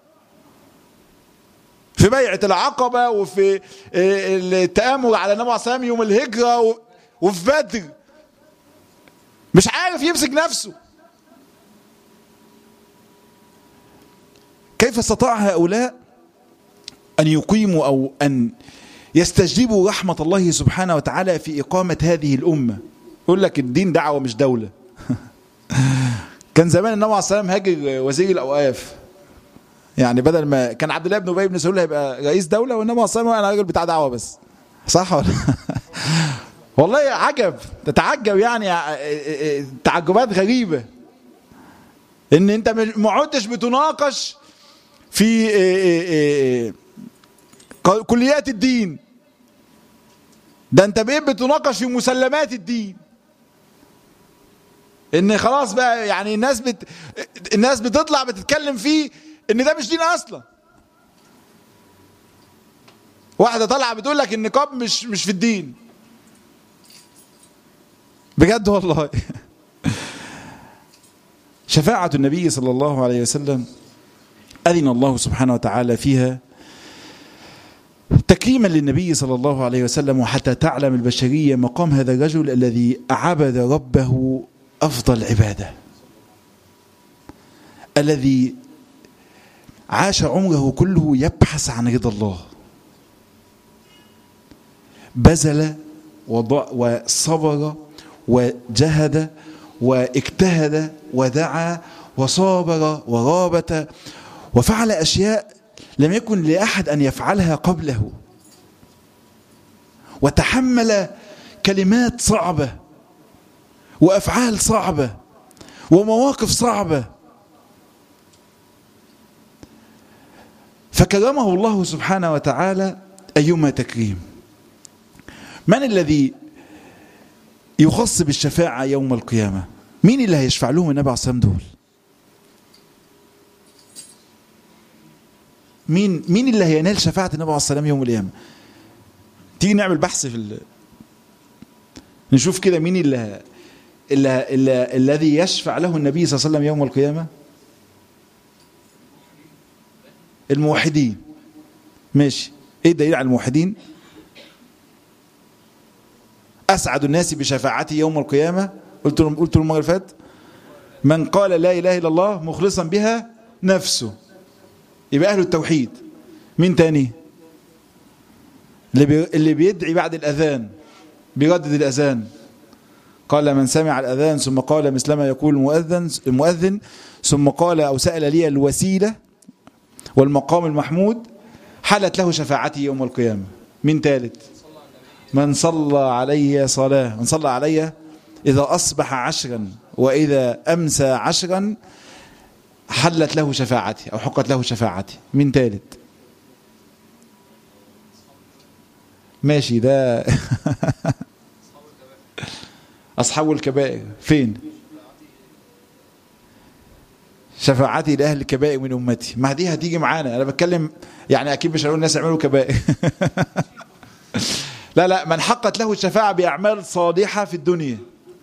في بيعة العقبة وفي التآمر على النبي عليه السلام يوم الهجرة وفي بدر مش عارف يمسك نفسه كيف استطاع هؤلاء أن يقيموا أو أن يستجيبوا رحمة الله سبحانه وتعالى في إقامة هذه الأمة يقول لك الدين دعوة مش دولة كان زمان النبي عليه السلام هاجر وزير الأوقاف يعني بدل ما كان عبد الله بن ابي بن سلول هيبقى رئيس دوله وانما اصلا انا راجل بتاع دعوه بس صح ولا والله عجب تتعجب يعني تعجبات غريبه ان انت ما عدتش بتناقش في كليات الدين ده انت بقيت بتناقش في مسلمات الدين ان خلاص بقى يعني الناس بت... الناس بتطلع بتتكلم فيه ان ده مش دين اصلا واحدة طالعة بتقول لك النقاب مش مش في الدين بجد والله شفاعة النبي صلى الله عليه وسلم أذن الله سبحانه وتعالى فيها تكريما للنبي صلى الله عليه وسلم وحتى تعلم البشرية مقام هذا الرجل الذي عبد ربه أفضل عبادة الذي عاش عمره كله يبحث عن رضا الله بذل وصبر وجهد واجتهد ودعا وصابر ورابط وفعل أشياء لم يكن لأحد أن يفعلها قبله وتحمل كلمات صعبة وأفعال صعبة ومواقف صعبة فكرمه الله سبحانه وتعالى أيما تكريم من الذي يخص بالشفاعة يوم القيامة مين اللي هيشفع لهم النبي عليه الصلاة دول مين مين اللي هينال شفاعة النبي عليه الصلاة يوم القيامة تيجي نعمل بحث في ال... نشوف كده مين اللي, اللي, اللي الذي يشفع له النبي صلى الله عليه وسلم يوم القيامة الموحدين ماشي ايه الدليل على الموحدين اسعد الناس بشفاعتي يوم القيامه قلت لهم قلت لهم المره اللي فاتت من قال لا اله الا الله مخلصا بها نفسه يبقى اهل التوحيد مين تاني اللي بي... اللي بيدعي بعد الاذان بيردد الاذان قال من سمع الاذان ثم قال مثلما يقول المؤذن المؤذن ثم قال او سال لي الوسيله والمقام المحمود حلت له شفاعتي يوم القيامه مين ثالث من صلى علي صلاة من صلى علي إذا أصبح عشرا وإذا أمسى عشرا حلت له شفاعتي أو حقت له شفاعتي من ثالث ماشي ده أصحاب الكبائر فين شفاعتي لأهل الكبائر من أمتي ما دي هتيجي معانا أنا بتكلم يعني أكيد مش هنقول الناس يعملوا كبائر لا لا من حقت له الشفاعة بأعمال صالحة في الدنيا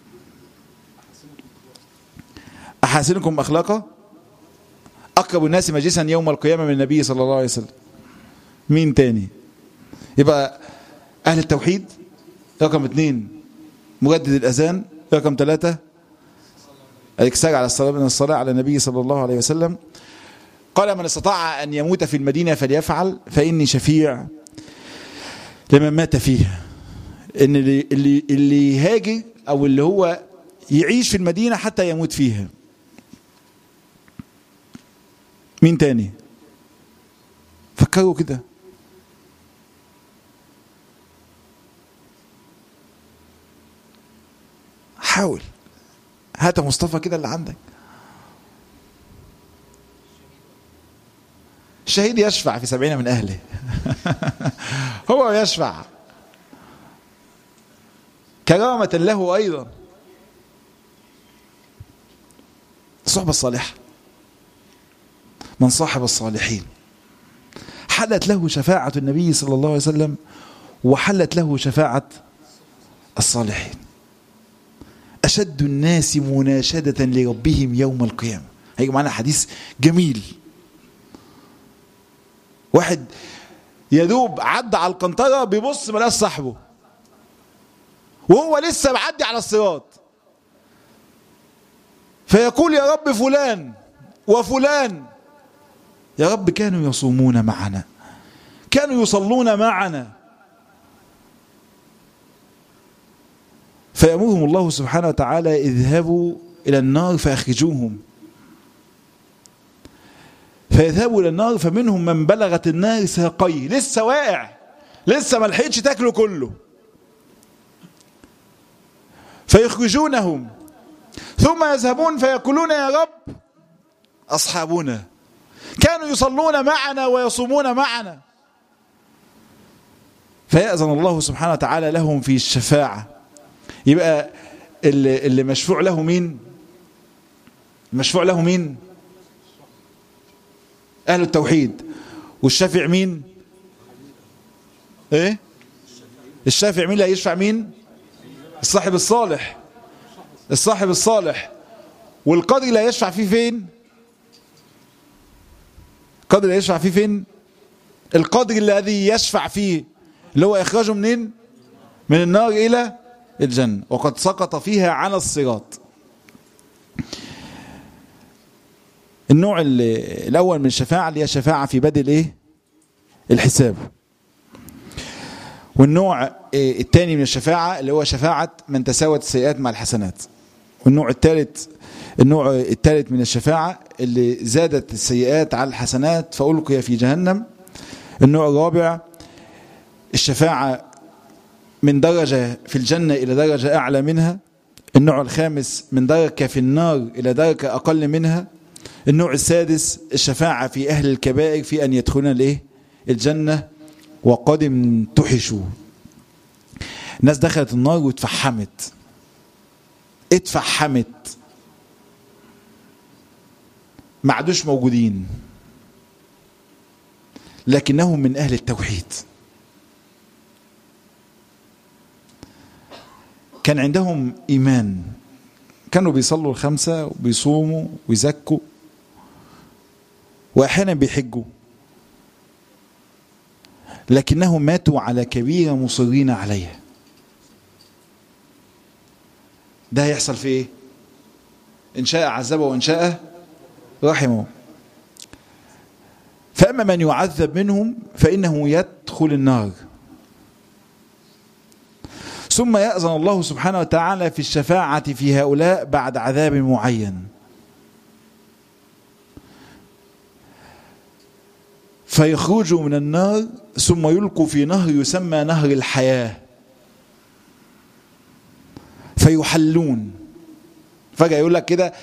أحاسنكم أخلاقا أقرب الناس مجلسا يوم القيامة من النبي صلى الله عليه وسلم مين تاني يبقى أهل التوحيد رقم اثنين مجدد الأذان رقم ثلاثة الاكسار على الصلاة من الصلاة على النبي صلى الله عليه وسلم قال من استطاع أن يموت في المدينة فليفعل فإني شفيع لمن مات فيها ان اللي اللي اللي يهاجر او اللي هو يعيش في المدينه حتى يموت فيها مين تاني فكروا كده حاول هات مصطفى كده اللي عندك الشهيد يشفع في سبعين من أهله هو يشفع كرامة له أيضا الصحبة الصالحة من صاحب الصالحين حلت له شفاعة النبي صلى الله عليه وسلم وحلت له شفاعة الصالحين أشد الناس مناشدة لربهم يوم القيامة هيجي معنا حديث جميل واحد يدوب عدى على القنطرة بيبص ملاش صاحبه وهو لسه معدي على الصراط فيقول يا رب فلان وفلان يا رب كانوا يصومون معنا كانوا يصلون معنا فيأمرهم الله سبحانه وتعالى اذهبوا إلى النار فأخرجوهم فيذهبوا إلى النار فمنهم من بلغت النار ساقيه لسه واقع لسه ما لحقتش تاكله كله فيخرجونهم ثم يذهبون فيقولون يا رب أصحابنا كانوا يصلون معنا ويصومون معنا فيأذن الله سبحانه وتعالى لهم في الشفاعة يبقى اللي, اللي مشفوع له مين مشفوع له مين أهل التوحيد والشافع مين ايه الشافع مين اللي هيشفع مين الصاحب الصالح الصاحب الصالح والقاضي اللي هيشفع فيه فين القاضي اللي هيشفع فيه فين القاضي الذي يشفع فيه اللي هو إخراجه منين من النار إلى الجنة وقد سقط فيها على الصراط النوع الأول من الشفاعة اللي هي الشفاعة في بدء الإيه الحساب والنوع الثاني من الشفاعة اللي هو شفاعة من تساوت السيئات مع الحسنات والنوع الثالث النوع الثالث من الشفاعة اللي زادت السيئات على الحسنات فألقي في جهنم النوع الرابع الشفاعة من درجة في الجنة إلى درجة أعلى منها النوع الخامس من درجة في النار إلى درجة أقل منها النوع السادس الشفاعة في أهل الكبائر في أن يدخلون الإيه؟ الجنة وقد امتحشوا الناس دخلت النار واتفحمت اتفحمت ما عادوش موجودين لكنهم من أهل التوحيد كان عندهم إيمان كانوا بيصلوا الخمسة وبيصوموا ويزكوا وأحيانا بيحجوا لكنهم ماتوا على كبيرة مصرين عليها ده هيحصل في ايه ان شاء عذبه وان شاء رحمه فاما من يعذب منهم فانه يدخل النار ثم يأذن الله سبحانه وتعالى في الشفاعة في هؤلاء بعد عذاب معين فيخرجوا من النار ثم يلقوا في نهر يسمى نهر الحياة فيحلون فجأة يقول لك كده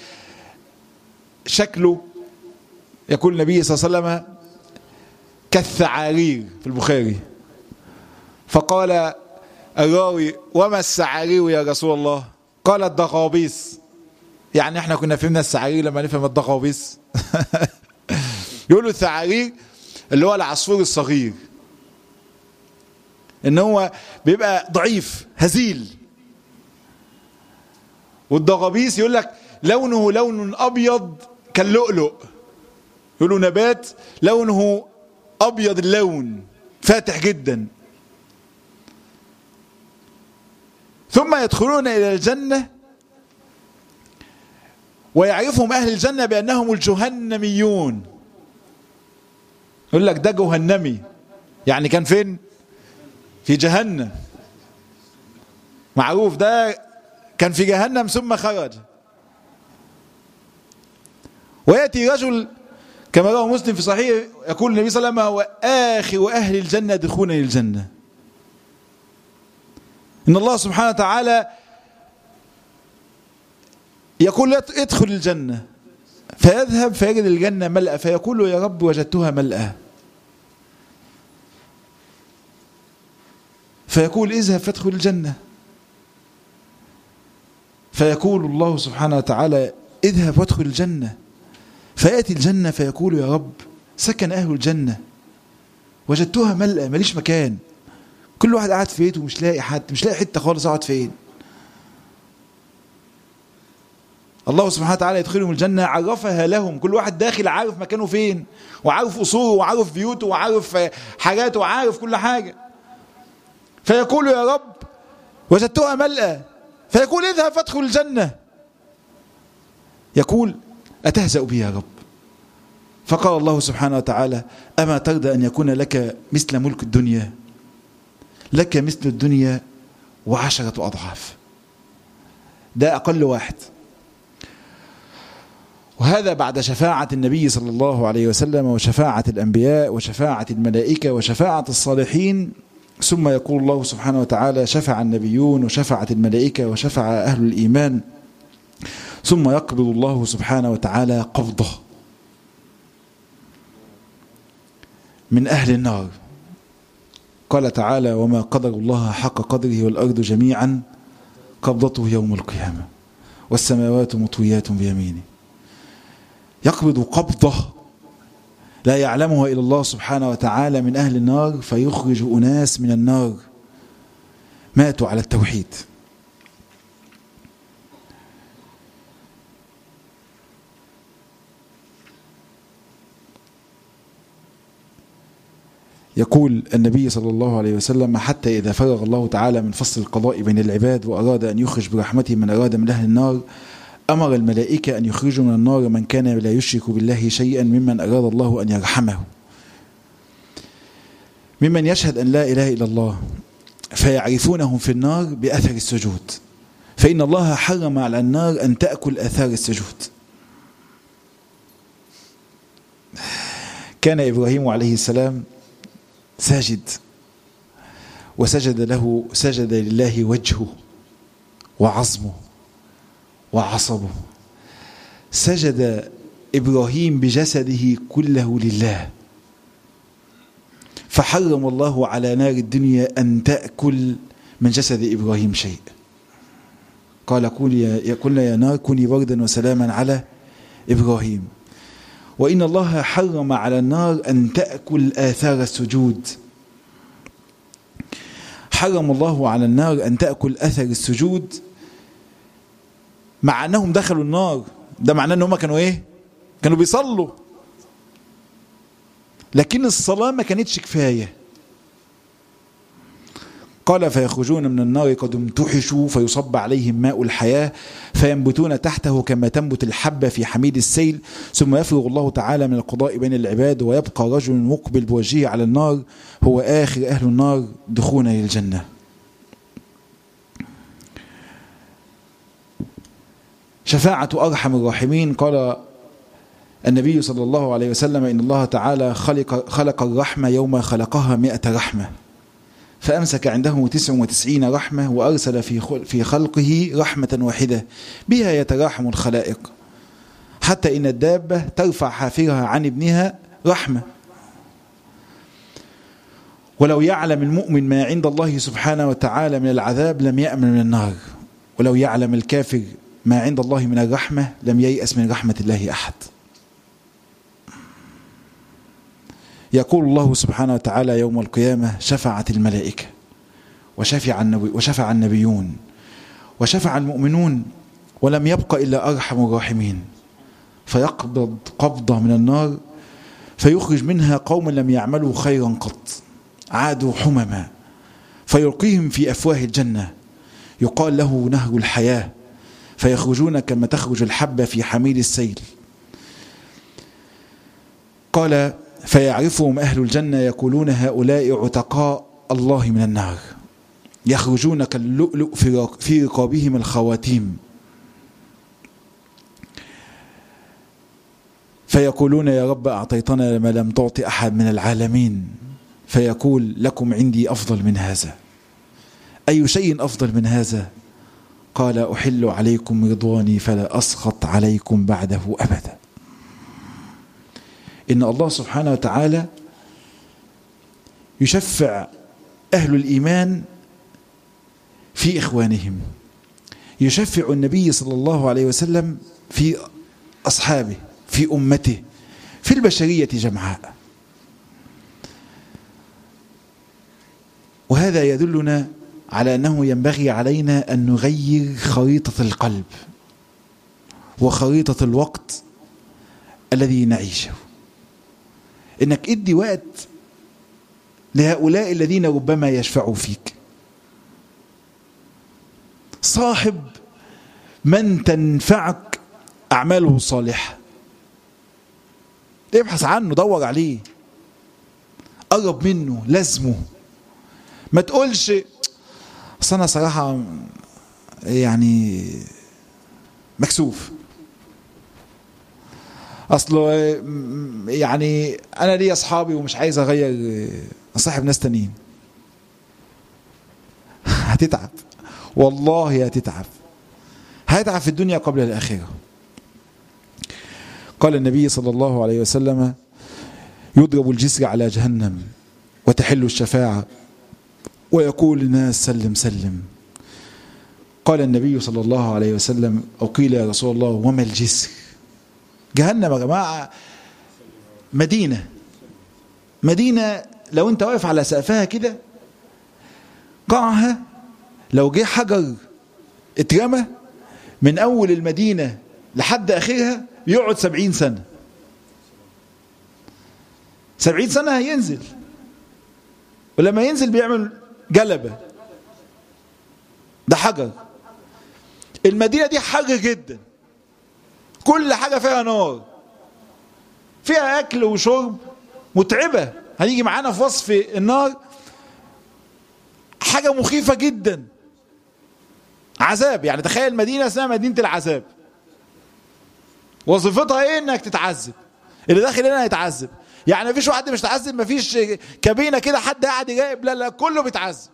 شكله يقول النبي صلى الله عليه وسلم كالثعارير في البخاري فقال الراوي وما السعارير يا رسول الله قال الضغابيس يعني احنا كنا فهمنا السعارير لما نفهم الضغابيس يقولوا الثعارير اللي هو العصفور الصغير ان هو بيبقى ضعيف هزيل والضغابيس يقول لك لونه لون ابيض كاللؤلؤ يقولوا نبات لونه ابيض اللون فاتح جدا ثم يدخلون الى الجنه ويعرفهم اهل الجنه بانهم الجهنميون يقول لك ده جهنمي يعني كان فين في جهنم معروف ده كان في جهنم ثم خرج وياتي رجل كما رواه مسلم في صحيح يقول النبي صلى الله عليه وسلم هو اخر اهل الجنه دخولا للجنه ان الله سبحانه وتعالى يقول ادخل الجنه فيذهب فيجد الجنة ملأة فيقول يا رب وجدتها ملأة فيقول اذهب فادخل الجنة فيقول الله سبحانه وتعالى اذهب وادخل الجنة فيأتي الجنة فيقول يا رب سكن أهل الجنة وجدتها ملأة ماليش مكان كل واحد قاعد في بيته مش لاقي حد مش لاقي حتة خالص اقعد فين الله سبحانه وتعالى يدخلهم الجنة عرفها لهم كل واحد داخل عارف مكانه فين وعارف أصوله وعارف بيوته وعارف حاجاته وعارف كل حاجة فيقول يا رب وجدتها ملأة فيقول اذهب فادخل الجنة يقول أتهزأ بي يا رب فقال الله سبحانه وتعالى أما ترضى أن يكون لك مثل ملك الدنيا لك مثل الدنيا وعشرة أضعاف ده أقل واحد وهذا بعد شفاعة النبي صلى الله عليه وسلم وشفاعة الأنبياء وشفاعة الملائكة وشفاعة الصالحين ثم يقول الله سبحانه وتعالى شفع النبيون وشفعت الملائكة وشفع أهل الإيمان ثم يقبض الله سبحانه وتعالى قبضة من أهل النار قال تعالى وما قدر الله حق قدره والأرض جميعا قبضته يوم القيامة والسماوات مطويات بيمينه يقبض قبضة لا يعلمها إلا الله سبحانه وتعالى من أهل النار فيخرج أناس من النار ماتوا على التوحيد يقول النبي صلى الله عليه وسلم حتى إذا فرغ الله تعالى من فصل القضاء بين العباد وأراد أن يخرج برحمته من أراد من أهل النار أمر الملائكة أن يخرجوا من النار من كان لا يشرك بالله شيئا ممن أراد الله أن يرحمه ممن يشهد أن لا إله إلا الله فيعرفونهم في النار بأثر السجود فإن الله حرم على النار أن تأكل أثار السجود كان إبراهيم عليه السلام ساجد وسجد له سجد لله وجهه وعظمه وعصبه سجد إبراهيم بجسده كله لله فحرم الله على نار الدنيا أن تأكل من جسد إبراهيم شيء قال قلنا يا نار كوني بردا وسلاما على إبراهيم وإن الله حرم على النار أن تأكل آثار السجود حرم الله على النار أن تأكل أثر السجود مع أنهم دخلوا النار ده معناه أنهم كانوا إيه كانوا بيصلوا لكن الصلاة ما كانتش كفاية قال فيخرجون من النار قد امتحشوا فيصب عليهم ماء الحياة فينبتون تحته كما تنبت الحبة في حميد السيل ثم يفرغ الله تعالى من القضاء بين العباد ويبقى رجل مقبل بوجهه على النار هو آخر أهل النار دخولا للجنة شفاعة أرحم الراحمين قال النبي صلى الله عليه وسلم إن الله تعالى خلق, خلق الرحمة يوم خلقها مئة رحمة فأمسك عنده تسع وتسعين رحمة وأرسل في في خلقه رحمة واحدة بها يتراحم الخلائق حتى إن الدابة ترفع حافرها عن ابنها رحمة ولو يعلم المؤمن ما عند الله سبحانه وتعالى من العذاب لم يأمن من النار ولو يعلم الكافر ما عند الله من الرحمة لم ييأس من رحمة الله أحد يقول الله سبحانه وتعالى يوم القيامة شفعت الملائكة وشفع, النبي وشفع النبيون وشفع المؤمنون ولم يبق إلا أرحم الراحمين فيقبض قبضة من النار فيخرج منها قوم لم يعملوا خيرا قط عادوا حمما فيلقيهم في أفواه الجنة يقال له نهر الحياة فيخرجون كما تخرج الحبة في حميل السيل قال فيعرفهم أهل الجنة يقولون هؤلاء عتقاء الله من النار يخرجون كاللؤلؤ في رقابهم الخواتيم فيقولون يا رب أعطيتنا ما لم تعطي أحد من العالمين فيقول لكم عندي أفضل من هذا أي شيء أفضل من هذا قال أحل عليكم رضواني فلا أسخط عليكم بعده أبدا إن الله سبحانه وتعالى يشفع أهل الإيمان في إخوانهم يشفع النبي صلى الله عليه وسلم في أصحابه في أمته في البشرية جمعاء وهذا يدلنا على أنه ينبغي علينا أن نغير خريطة القلب وخريطة الوقت الذي نعيشه انك ادي وقت لهؤلاء الذين ربما يشفعوا فيك صاحب من تنفعك اعماله الصالحه ابحث عنه دور عليه قرب منه لازمه ما تقولش اصل انا صراحه يعني مكسوف اصله يعني انا ليا اصحابي ومش عايز اغير اصاحب ناس تانيين هتتعب والله هتتعب هتتعب في الدنيا قبل الاخره قال النبي صلى الله عليه وسلم يضرب الجسر على جهنم وتحل الشفاعه ويقول الناس سلم سلم قال النبي صلى الله عليه وسلم أو قيل يا رسول الله وما الجسر جهنم يا جماعة مدينة مدينة لو انت واقف على سقفها كده قاعها لو جه حجر اترمى من أول المدينة لحد آخرها يقعد سبعين سنة سبعين سنة هينزل ولما ينزل بيعمل جلبة ده حجر المدينة دي حجر جدا كل حاجة فيها نار فيها أكل وشرب متعبة هنيجي معانا في وصف النار حاجة مخيفة جدا عذاب يعني تخيل مدينة اسمها مدينة العذاب وظيفتها ايه انك تتعذب اللي داخل هنا هيتعذب يعني مفيش واحد مش تعذب مفيش كابينه كده حد قاعد يراقب لا لا كله بيتعذب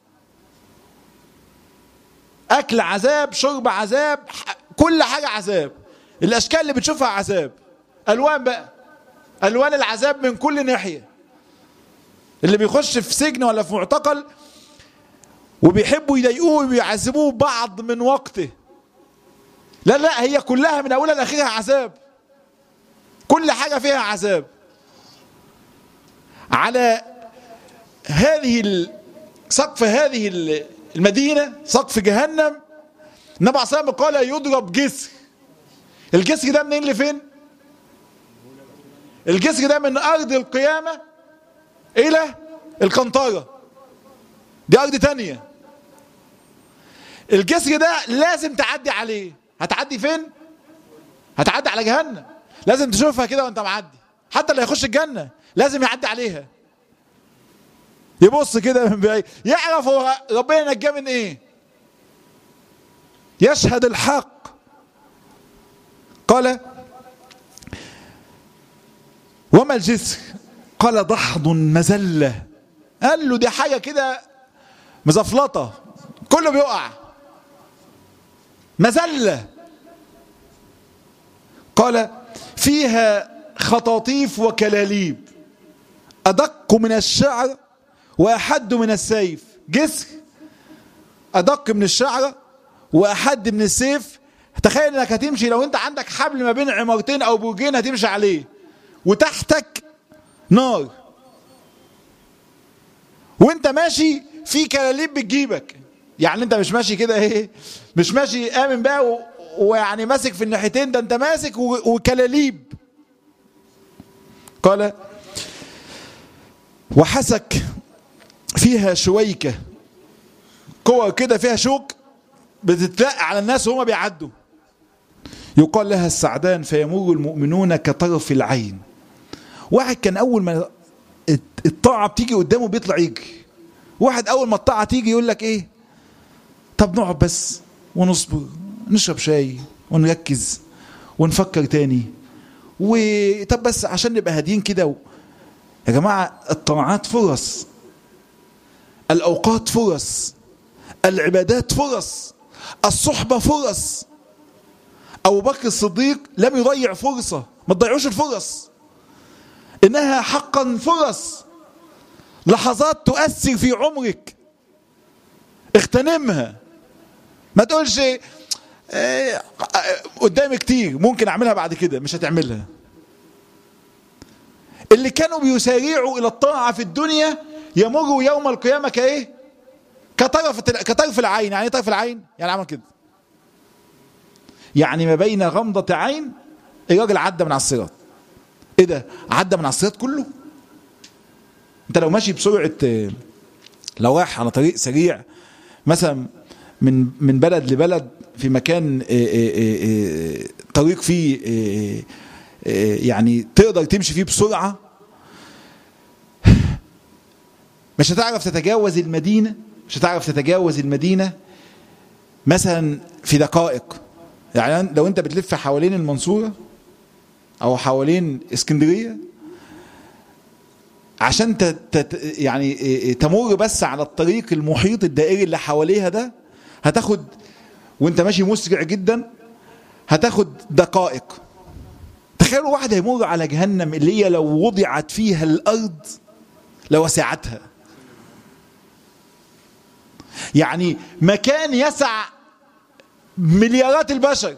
اكل عذاب شرب عذاب كل حاجه عذاب الاشكال اللي بتشوفها عذاب الوان بقى الوان العذاب من كل ناحيه اللي بيخش في سجن ولا في معتقل وبيحبوا يضايقوه ويعذبوه بعض من وقته لا لا هي كلها من اولها لاخرها عذاب كل حاجه فيها عذاب على هذه سقف هذه المدينة سقف جهنم النبي عليه الصلاة قال يضرب جسر الجسر ده منين لفين الجسر ده من أرض القيامة إلى القنطرة دي أرض تانية الجسر ده لازم تعدي عليه هتعدي فين هتعدي على جهنم لازم تشوفها كده وانت معدي حتى اللي هيخش الجنة لازم يعدي عليها يبص كده من بعيد يعرف هو ربنا نجاه من ايه يشهد الحق قال وما الجسر قال ضحض مزلة قال له دي حاجة كده مزفلطة كله بيقع مزلة قال فيها خطاطيف وكلاليب أدق من الشعر وأحد من السيف جسر أدق من الشعرة وأحد من السيف تخيل انك هتمشي لو انت عندك حبل ما بين عمارتين او برجين هتمشي عليه وتحتك نار وانت ماشي في كلاليب بتجيبك يعني انت مش ماشي كده ايه مش ماشي امن بقى و... ويعني ماسك في الناحيتين ده انت ماسك و... وكلاليب قال وحسك فيها شويكة كور كده فيها شوك بتتلقى على الناس وهم بيعدوا يقال لها السعدان فيمر المؤمنون كطرف العين واحد كان اول ما الطاعة بتيجي قدامه بيطلع يجري واحد اول ما الطاعة تيجي يقول لك ايه طب نقعد بس ونصبر نشرب شاي ونركز ونفكر تاني وطب بس عشان نبقى هاديين كده و... يا جماعة الطاعات فرص الأوقات فرص العبادات فرص الصحبة فرص أبو بكر الصديق لم يضيع فرصة ما تضيعوش الفرص إنها حقا فرص لحظات تؤثر في عمرك اغتنمها ما تقولش ايه قدامي كتير ممكن اعملها بعد كده مش هتعملها اللي كانوا بيسارعوا الى الطاعه في الدنيا يمروا يوم القيامه كايه كطرف كطرف العين يعني ايه طرف العين يعني عمل كده يعني ما بين غمضة عين الراجل عدى من على الصراط ايه ده عدى من على الصراط كله انت لو ماشي بسرعة لو رايح على طريق سريع مثلا من من بلد لبلد في مكان طريق فيه يعني تقدر تمشي فيه بسرعة مش هتعرف تتجاوز المدينة مش هتعرف تتجاوز المدينة مثلا في دقائق يعني لو انت بتلف حوالين المنصورة او حوالين اسكندريه عشان ت... ت... يعني تمر بس على الطريق المحيط الدائري اللي حواليها ده هتاخد وانت ماشي مسرع جدا هتاخد دقائق تخيلوا واحد هيمر على جهنم اللي هي لو وضعت فيها الارض لوسعتها يعني مكان يسع مليارات البشر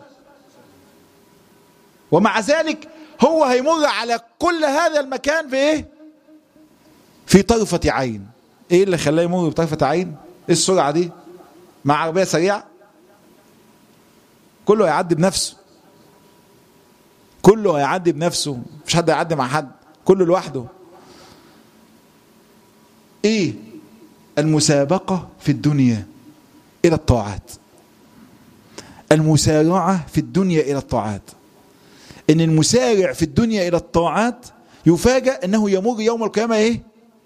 ومع ذلك هو هيمر على كل هذا المكان في ايه في طرفة عين ايه اللي خلاه يمر بطرفة عين ايه السرعة دي مع عربية سريعة كله هيعدي بنفسه كله هيعدي بنفسه مفيش حد هيعدي مع حد كله لوحده ايه المسابقة في الدنيا الى الطاعات المسارعة في الدنيا الى الطاعات ان المسارع في الدنيا الى الطاعات يفاجأ انه يمر يوم القيامة ايه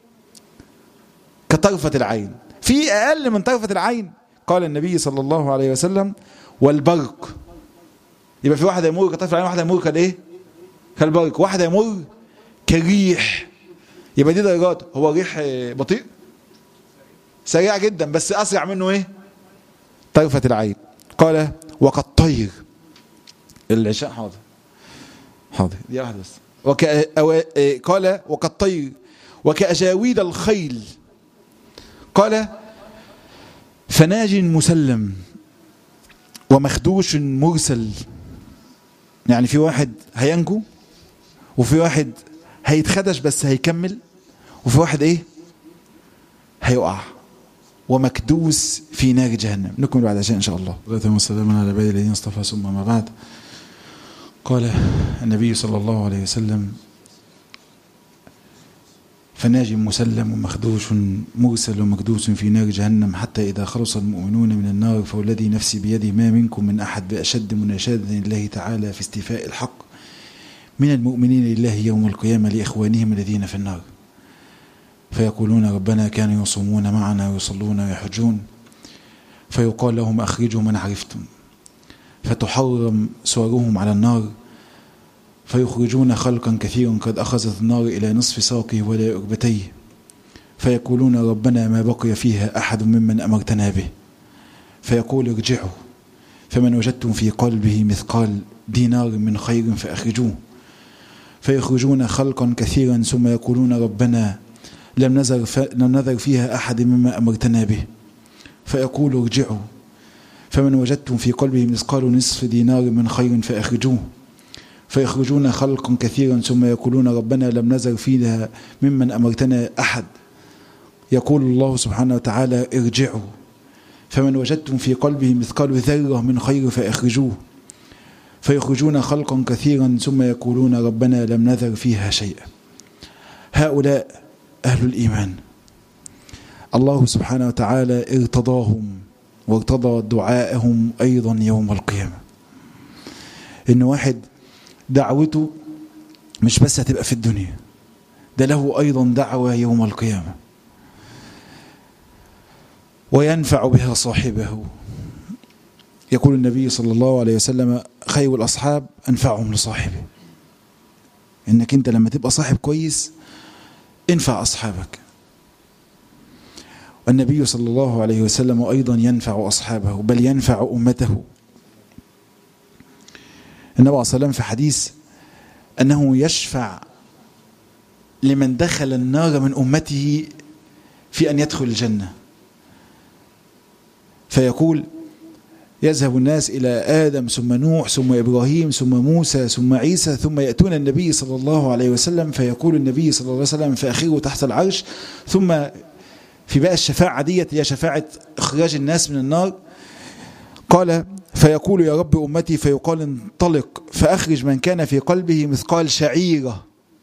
كطرفة العين في اقل من طرفة العين قال النبي صلى الله عليه وسلم والبرق يبقى في واحد يمر كطرف العين واحد يمر كالايه كالبرق واحد يمر كريح يبقى دي درجات هو ريح بطيء سريع جدا بس اسرع منه ايه طرفة العين قال وقد طير العشاء حاضر حاضر دي واحدة بس وك... أو... قال وقد طير وكأجاويد الخيل قال فناج مسلم ومخدوش مرسل يعني في واحد هينجو وفي واحد هيتخدش بس هيكمل وفي واحد ايه هيقع ومكدوس في نار جهنم نكمل بعد عشان ان شاء الله صلاه والسلام على عباد الذين اصطفى ثم ما بعد قال النبي صلى الله عليه وسلم فناج مسلم ومخدوش مرسل ومكدوس في نار جهنم حتى إذا خلص المؤمنون من النار فوالذي نفسي بيده ما منكم من أحد بأشد مناشدة لله تعالى في استيفاء الحق من المؤمنين لله يوم القيامة لإخوانهم الذين في النار فيقولون ربنا كانوا يصومون معنا ويصلون ويحجون فيقال لهم أخرجوا من عرفتم فتحرم صورهم على النار فيخرجون خلقا كثيرا قد أخذت النار إلى نصف ساقه ولا ركبتيه فيقولون ربنا ما بقي فيها أحد ممن أمرتنا به فيقول ارجعوا فمن وجدتم في قلبه مثقال دينار من خير فأخرجوه فيخرجون خلقا كثيرا ثم يقولون ربنا لم نذر, ف... لم نذر فيها أحد مما أمرتنا به فيقول ارجعوا فمن وجدتم في قلبه مثقال نصف دينار من خير فأخرجوه فيخرجون خلقا كثيرا ثم يقولون ربنا لم نزل فيها ممن أمرتنا أحد يقول الله سبحانه وتعالى ارجعوا فمن وجدتم في قلبه مثقال ذرة من خير فأخرجوه فيخرجون خلقا كثيرا ثم يقولون ربنا لم نذر فيها شيئا هؤلاء أهل الإيمان الله سبحانه وتعالى ارتضاهم وارتضى دعائهم أيضا يوم القيامة إن واحد دعوته مش بس هتبقى في الدنيا ده له أيضا دعوة يوم القيامة وينفع بها صاحبه يقول النبي صلى الله عليه وسلم خير الأصحاب أنفعهم لصاحبه إنك أنت لما تبقى صاحب كويس انفع أصحابك والنبي صلى الله عليه وسلم أيضا ينفع أصحابه بل ينفع أمته النبي عليه الصلاة والسلام في حديث أنه يشفع لمن دخل النار من أمته في أن يدخل الجنة فيقول يذهب الناس إلى آدم ثم نوح ثم إبراهيم ثم موسى ثم عيسى ثم يأتون النبي صلى الله عليه وسلم فيقول النبي صلى الله عليه وسلم فأخيه تحت العرش ثم في بقى الشفاعة ديت هي شفاعة إخراج الناس من النار قال فيقول يا رب أمتي فيقال انطلق فأخرج من كان في قلبه مثقال شعيرة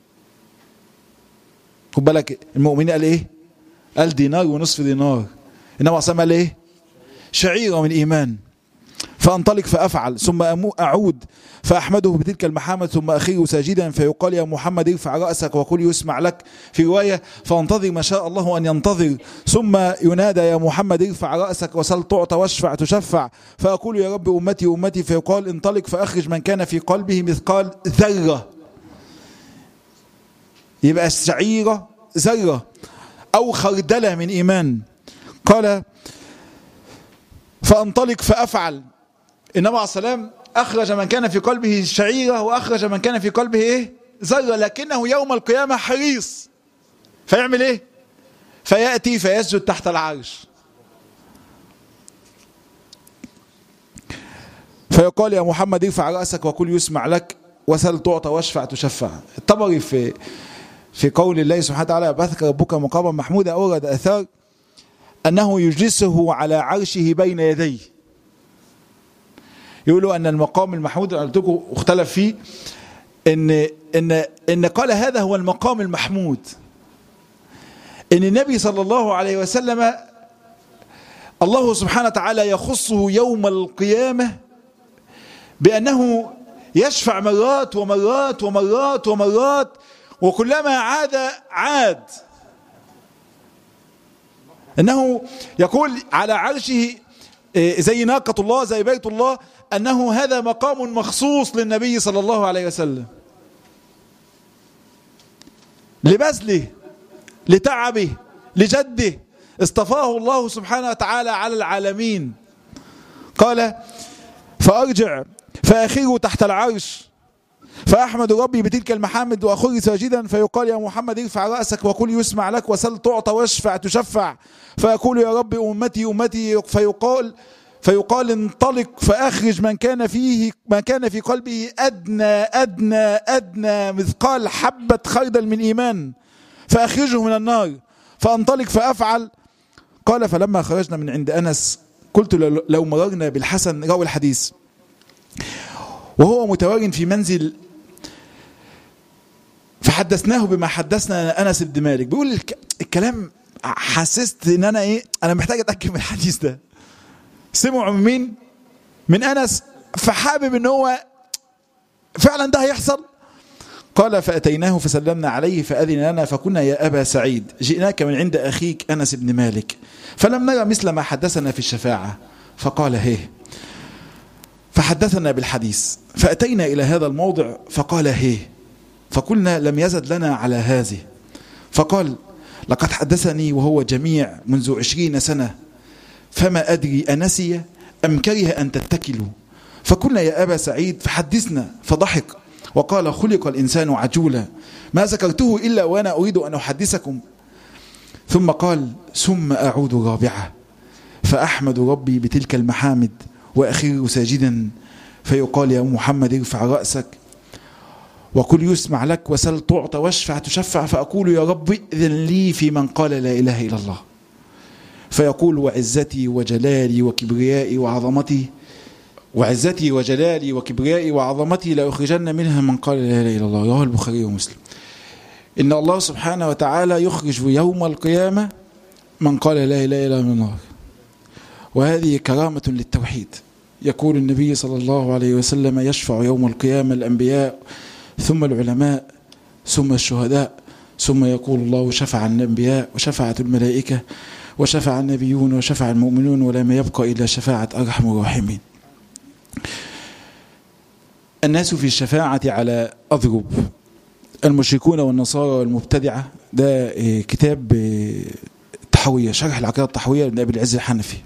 خد بالك المؤمنين قال إيه قال دينار ونصف دينار إنما عصام قال إيه شعيرة من إيمان فأنطلق فأفعل ثم أعود فأحمده بتلك المحامد ثم أخيه ساجدا فيقال يا محمد ارفع رأسك وقل يسمع لك في رواية فانتظر ما شاء الله أن ينتظر ثم ينادى يا محمد ارفع رأسك وسل تعطى واشفع تشفع فأقول يا رب أمتي أمتي فيقال انطلق فأخرج من كان في قلبه مثقال ذرة يبقى الشعيرة ذرة أو خردلة من إيمان قال فأنطلق فأفعل النبي عليه السلام أخرج من كان في قلبه شعيرة وأخرج من كان في قلبه إيه ذرة لكنه يوم القيامة حريص فيعمل إيه فيأتي فيسجد تحت العرش فيقال يا محمد ارفع رأسك وكل يسمع لك وسل تعطى واشفع تشفع الطبري في في قول الله سبحانه وتعالى بعثك ربك مقاما محمودا أورد أثار أنه يجلسه على عرشه بين يديه يقولوا أن المقام المحمود قلت لكم اختلف فيه إن إن إن قال هذا هو المقام المحمود إن النبي صلى الله عليه وسلم الله سبحانه وتعالى يخصه يوم القيامة بأنه يشفع مرات ومرات ومرات ومرات وكلما عاد عاد انه يقول على عرشه زي ناقة الله زي بيت الله انه هذا مقام مخصوص للنبي صلى الله عليه وسلم لبذله لتعبه لجده اصطفاه الله سبحانه وتعالى على العالمين قال فأرجع فأخره تحت العرش فأحمد ربي بتلك المحامد وأخر ساجدا فيقال يا محمد ارفع رأسك وكل يسمع لك وسل تعطى واشفع تشفع فيقول يا رب أمتي أمتي فيقال فيقال انطلق فأخرج من كان فيه ما كان في قلبه أدنى أدنى أدنى مثقال حبة خردل من إيمان فأخرجه من النار فأنطلق فأفعل قال فلما خرجنا من عند أنس قلت لو مررنا بالحسن راوي الحديث وهو متواجد في منزل فحدثناه بما حدثنا انس بن مالك بيقول الكلام حسست ان انا ايه انا محتاج اتاكد من الحديث ده سمعوا من مين من انس فحابب ان هو فعلا ده هيحصل قال فاتيناه فسلمنا عليه فاذن لنا فكنا يا ابا سعيد جئناك من عند اخيك انس بن مالك فلم نرى مثل ما حدثنا في الشفاعه فقال هيه فحدثنا بالحديث فأتينا إلى هذا الموضع فقال هي فقلنا لم يزد لنا على هذه فقال لقد حدثني وهو جميع منذ عشرين سنة فما أدري أنسي أم كره أن تتكلوا فقلنا يا أبا سعيد فحدثنا فضحك وقال خلق الإنسان عجولا ما ذكرته إلا وأنا أريد أن أحدثكم ثم قال ثم أعود رابعة فأحمد ربي بتلك المحامد وأخير ساجدا فيقال يا محمد ارفع رأسك وكل يسمع لك وسل تعطى واشفع تشفع فأقول يا رب إذن لي في من قال لا إله إلا الله فيقول وعزتي وجلالي وكبريائي وعظمتي وعزتي وجلالي وكبريائي وعظمتي لأخرجن منها من قال لا إله إلا الله رواه البخاري ومسلم إن الله سبحانه وتعالى يخرج يوم القيامة من قال لا إله إلا من النار وهذه كرامة للتوحيد يقول النبي صلى الله عليه وسلم يشفع يوم القيامة الأنبياء ثم العلماء ثم الشهداء ثم يقول الله شفع الأنبياء وشفعت الملائكة وشفع النبيون وشفع المؤمنون ولم يبقى إلا شفاعة أرحم الراحمين الناس في الشفاعة على أضرب المشركون والنصارى والمبتدعة ده كتاب التحوية شرح العقيدة التحوية لابن أبي العز الحنفي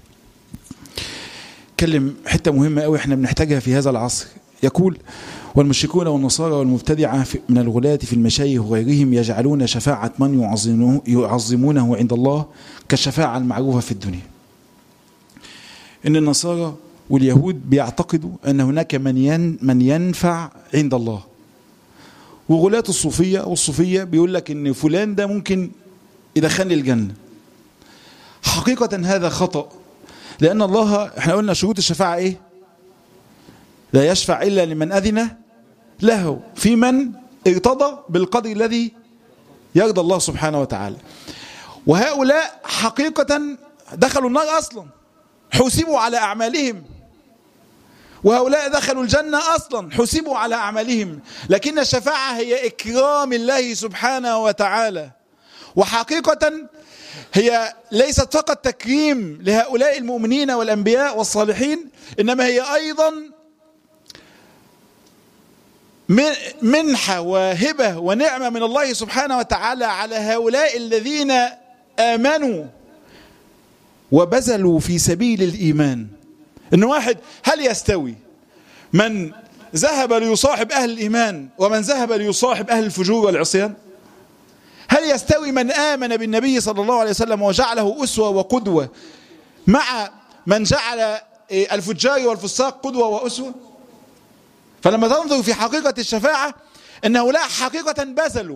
اتكلم حتة مهمة قوي احنا بنحتاجها في هذا العصر يقول والمشركون والنصارى والمبتدعة من الغلاة في المشايخ وغيرهم يجعلون شفاعة من يعظمونه, يعظمونه عند الله كالشفاعة المعروفة في الدنيا إن النصارى واليهود بيعتقدوا أن هناك من ين من ينفع عند الله وغلاة الصوفية والصوفية بيقول لك إن فلان ده ممكن يدخلني الجنة حقيقة هذا خطأ لأن الله احنا قلنا شروط الشفاعة ايه لا يشفع إلا لمن أذن له في من ارتضى بالقدر الذي يرضى الله سبحانه وتعالى وهؤلاء حقيقة دخلوا النار أصلا حسبوا على أعمالهم وهؤلاء دخلوا الجنة أصلا حسبوا على أعمالهم لكن الشفاعة هي إكرام الله سبحانه وتعالى وحقيقة هي ليست فقط تكريم لهؤلاء المؤمنين والأنبياء والصالحين إنما هي أيضا منحة وهبة ونعمة من الله سبحانه وتعالى على هؤلاء الذين آمنوا وبذلوا في سبيل الإيمان إن واحد هل يستوي من ذهب ليصاحب أهل الإيمان ومن ذهب ليصاحب أهل الفجور والعصيان هل يستوي من آمن بالنبي صلى الله عليه وسلم وجعله أسوة وقدوة مع من جعل الفجار والفساق قدوة وأسوة فلما تنظر في حقيقة الشفاعة أن هؤلاء حقيقة بذلوا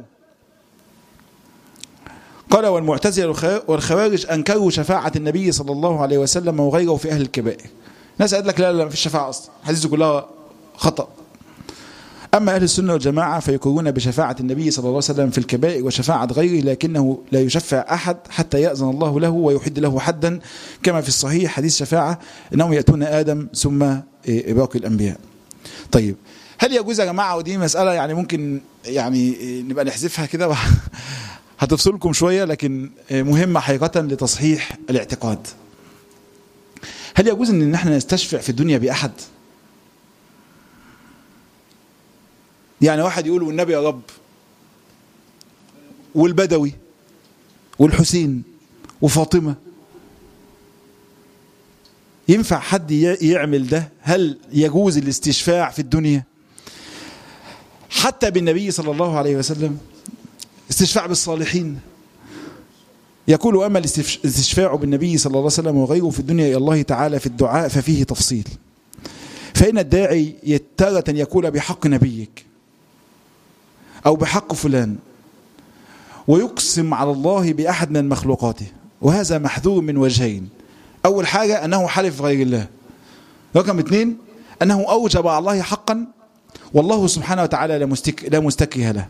قال والمعتزلة والخوارج أنكروا شفاعة النبي صلى الله عليه وسلم وغيره في أهل الكبائر ناس قالت لك لا لا ما فيش شفاعة أصلا حديث كلها خطأ أما أهل السنة والجماعة فيقولون بشفاعة النبي صلى الله عليه وسلم في الكبائر وشفاعة غيره لكنه لا يشفع أحد حتى يأذن الله له ويحد له حدا كما في الصحيح حديث شفاعة أنهم يأتون آدم ثم باقي الأنبياء طيب هل يجوز يا جماعة ودي مسألة يعني ممكن يعني نبقى نحذفها كده هتفصلكم شوية لكن مهمة حقيقة لتصحيح الاعتقاد هل يجوز ان احنا نستشفع في الدنيا بأحد يعني واحد يقول والنبي يا رب والبدوي والحسين وفاطمة ينفع حد يعمل ده هل يجوز الاستشفاع في الدنيا حتى بالنبي صلى الله عليه وسلم استشفاع بالصالحين يقول أما الاستشفاع بالنبي صلى الله عليه وسلم وغيره في الدنيا إلى الله تعالى في الدعاء ففيه تفصيل فإن الداعي تارة يقول بحق نبيك أو بحق فلان ويقسم على الله بأحد من مخلوقاته وهذا محذور من وجهين أول حاجة أنه حلف غير الله رقم اثنين أنه أوجب على الله حقا والله سبحانه وتعالى لا, مستك لا مستكره له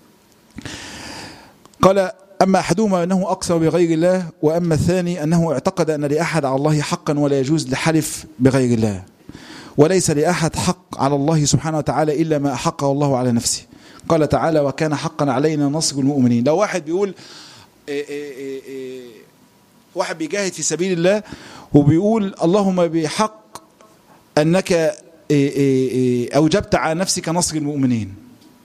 قال أما أحدهما أنه أقسم بغير الله وأما الثاني أنه اعتقد أن لأحد على الله حقا ولا يجوز لحلف بغير الله وليس لأحد حق على الله سبحانه وتعالى إلا ما أحقه الله على نفسه قال تعالى وكان حقا علينا نصر المؤمنين لو واحد بيقول إيه إيه إيه واحد بيجاهد في سبيل الله وبيقول اللهم بحق أنك أوجبت على نفسك نصر المؤمنين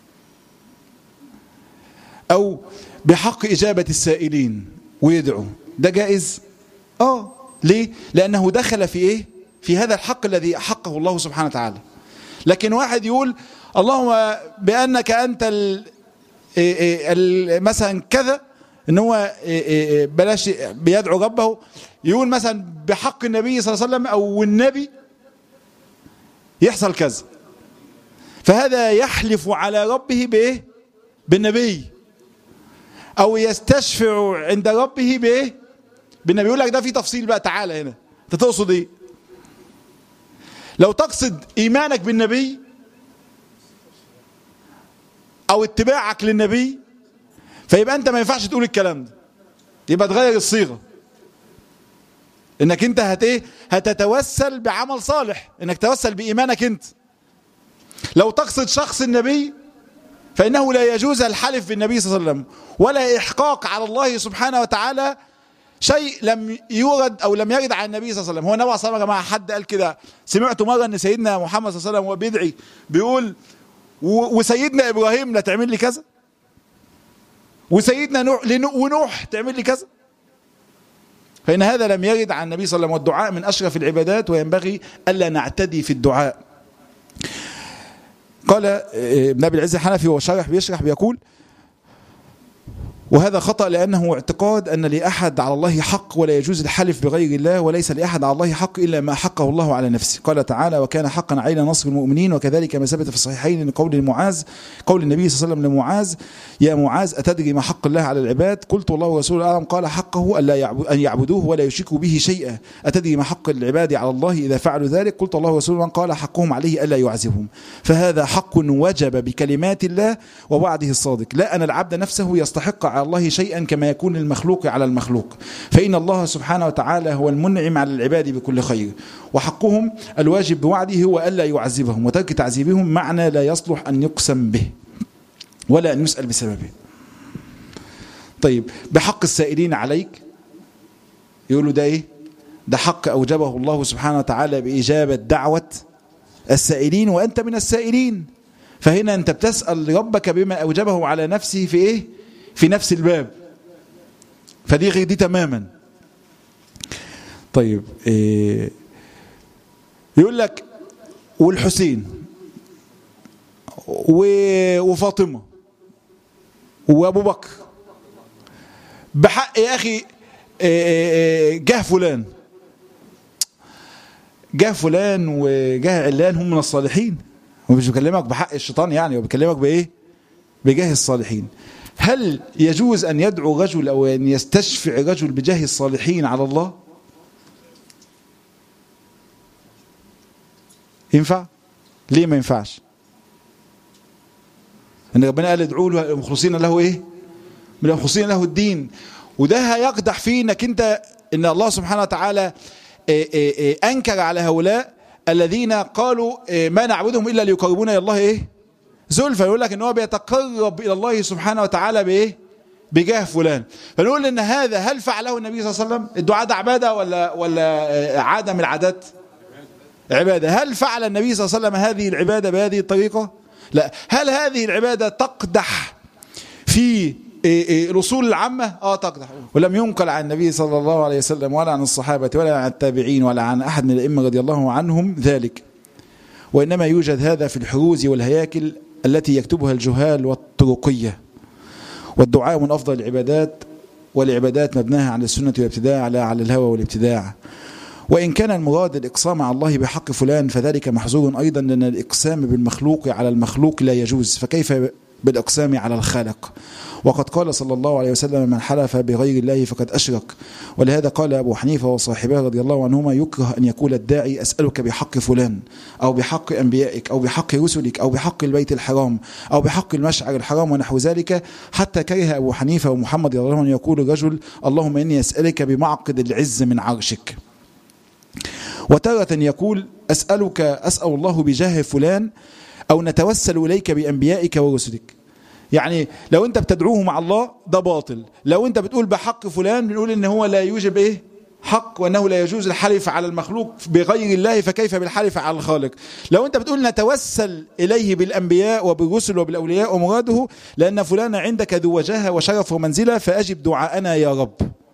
أو بحق إجابة السائلين ويدعو ده جائز آه ليه لأنه دخل في إيه في هذا الحق الذي حقه الله سبحانه وتعالى لكن واحد يقول اللهم بأنك أنت ال ال مثلا كذا ان هو بلاش بيدعو ربه يقول مثلا بحق النبي صلى الله عليه وسلم او النبي يحصل كذا فهذا يحلف على ربه بايه بالنبي او يستشفع عند ربه بايه بالنبي يقول لك ده في تفصيل بقى تعالى هنا انت تقصد ايه لو تقصد ايمانك بالنبي او اتباعك للنبي فيبقى انت ما ينفعش تقول الكلام ده يبقى تغير الصيغه انك انت هت ايه هتتوسل بعمل صالح انك توسل بايمانك انت لو تقصد شخص النبي فانه لا يجوز الحلف بالنبي صلى الله عليه وسلم ولا احقاق على الله سبحانه وتعالى شيء لم يورد او لم يرد عن النبي صلى الله عليه وسلم هو النبي صلى الله عليه وسلم يا جماعه حد قال كده سمعت مره ان سيدنا محمد صلى الله عليه وسلم وهو بيدعي بيقول وسيدنا ابراهيم لا تعمل لي كذا وسيدنا نوح ونوح تعمل لي كذا فإن هذا لم يرد عن النبي صلى الله عليه وسلم والدعاء من أشرف العبادات وينبغي ألا نعتدي في الدعاء قال ابن أبي العز الحنفي وهو شارح بيشرح بيقول وهذا خطأ لأنه اعتقاد أن لأحد على الله حق ولا يجوز الحلف بغير الله وليس لأحد على الله حق إلا ما حقه الله على نفسه قال تعالى وكان حقا علينا نصر المؤمنين وكذلك ما ثبت في الصحيحين من قول معاذ قول النبي صلى الله عليه وسلم لمعاذ يا معاذ أتدري ما حق الله على العباد قلت الله ورسوله أعلم قال حقه ألا يعبد أن يعبدوه ولا يشركوا به شيئا أتدري ما حق العباد على الله إذا فعلوا ذلك قلت الله ورسوله قال حقهم عليه ألا يعذبهم فهذا حق وجب بكلمات الله ووعده الصادق لا أن العبد نفسه يستحق على الله شيئا كما يكون المخلوق على المخلوق فإن الله سبحانه وتعالى هو المنعم على العباد بكل خير وحقهم الواجب بوعده هو ألا يعذبهم وترك تعذيبهم معنى لا يصلح أن يقسم به ولا أن يسأل بسببه طيب بحق السائلين عليك يقولوا ده ايه ده حق أوجبه الله سبحانه وتعالى بإجابة دعوة السائلين وأنت من السائلين فهنا انت بتسأل ربك بما أوجبه على نفسه في ايه في نفس الباب فدي غير دي تماما طيب إيه يقول لك والحسين وفاطمة وابو بكر بحق يا اخي جه فلان جه فلان وجه علان هم من الصالحين هو مش بيكلمك بحق الشيطان يعني هو بيكلمك بايه بجاه الصالحين هل يجوز ان يدعو رجل او ان يستشفع رجل بجاه الصالحين على الله ينفع ليه ما ينفعش ان ربنا قال ادعوا له مخلصين له ايه من المخلصين له الدين وده هيقدح فيه انك انت ان الله سبحانه وتعالى انكر على هؤلاء الذين قالوا ما نعبدهم الا ليقربونا الى الله ايه زلفى يقول لك ان هو بيتقرب الى الله سبحانه وتعالى بايه بجاه فلان فنقول ان هذا هل فعله النبي صلى الله عليه وسلم الدعاء ده عباده ولا ولا عاده من العادات عباده هل فعل النبي صلى الله عليه وسلم هذه العباده بهذه الطريقه لا هل هذه العباده تقدح في الأصول العامة اه تقدح ولم ينقل عن النبي صلى الله عليه وسلم ولا عن الصحابة ولا عن التابعين ولا عن أحد من الأئمة رضي الله عنهم ذلك وإنما يوجد هذا في الحروز والهياكل التي يكتبها الجهال والطرقية والدعاء من أفضل العبادات والعبادات مبناها على السنة والابتداع لا على الهوى والابتداع وإن كان المراد الإقسام على الله بحق فلان فذلك محظور أيضا لأن الإقسام بالمخلوق على المخلوق لا يجوز فكيف بالإقسام على الخالق وقد قال صلى الله عليه وسلم من حلف بغير الله فقد أشرك ولهذا قال أبو حنيفة وصاحبه رضي الله عنهما يكره أن يقول الداعي أسألك بحق فلان أو بحق أنبيائك أو بحق رسلك أو بحق البيت الحرام أو بحق المشعر الحرام ونحو ذلك حتى كره أبو حنيفة ومحمد رضي الله عنه يقول الرجل اللهم إني أسألك بمعقد العز من عرشك وتارة يقول أسألك أسأل الله بجاه فلان أو نتوسل إليك بأنبيائك ورسلك يعني لو أنت بتدعوه مع الله ده باطل لو أنت بتقول بحق فلان بنقول إن هو لا يوجب إيه حق وأنه لا يجوز الحلف على المخلوق بغير الله فكيف بالحلف على الخالق لو أنت بتقول نتوسل إليه بالأنبياء وبالرسل وبالأولياء ومراده لأن فلان عندك ذو وجاهة وشرف ومنزلة فأجب دعاءنا يا رب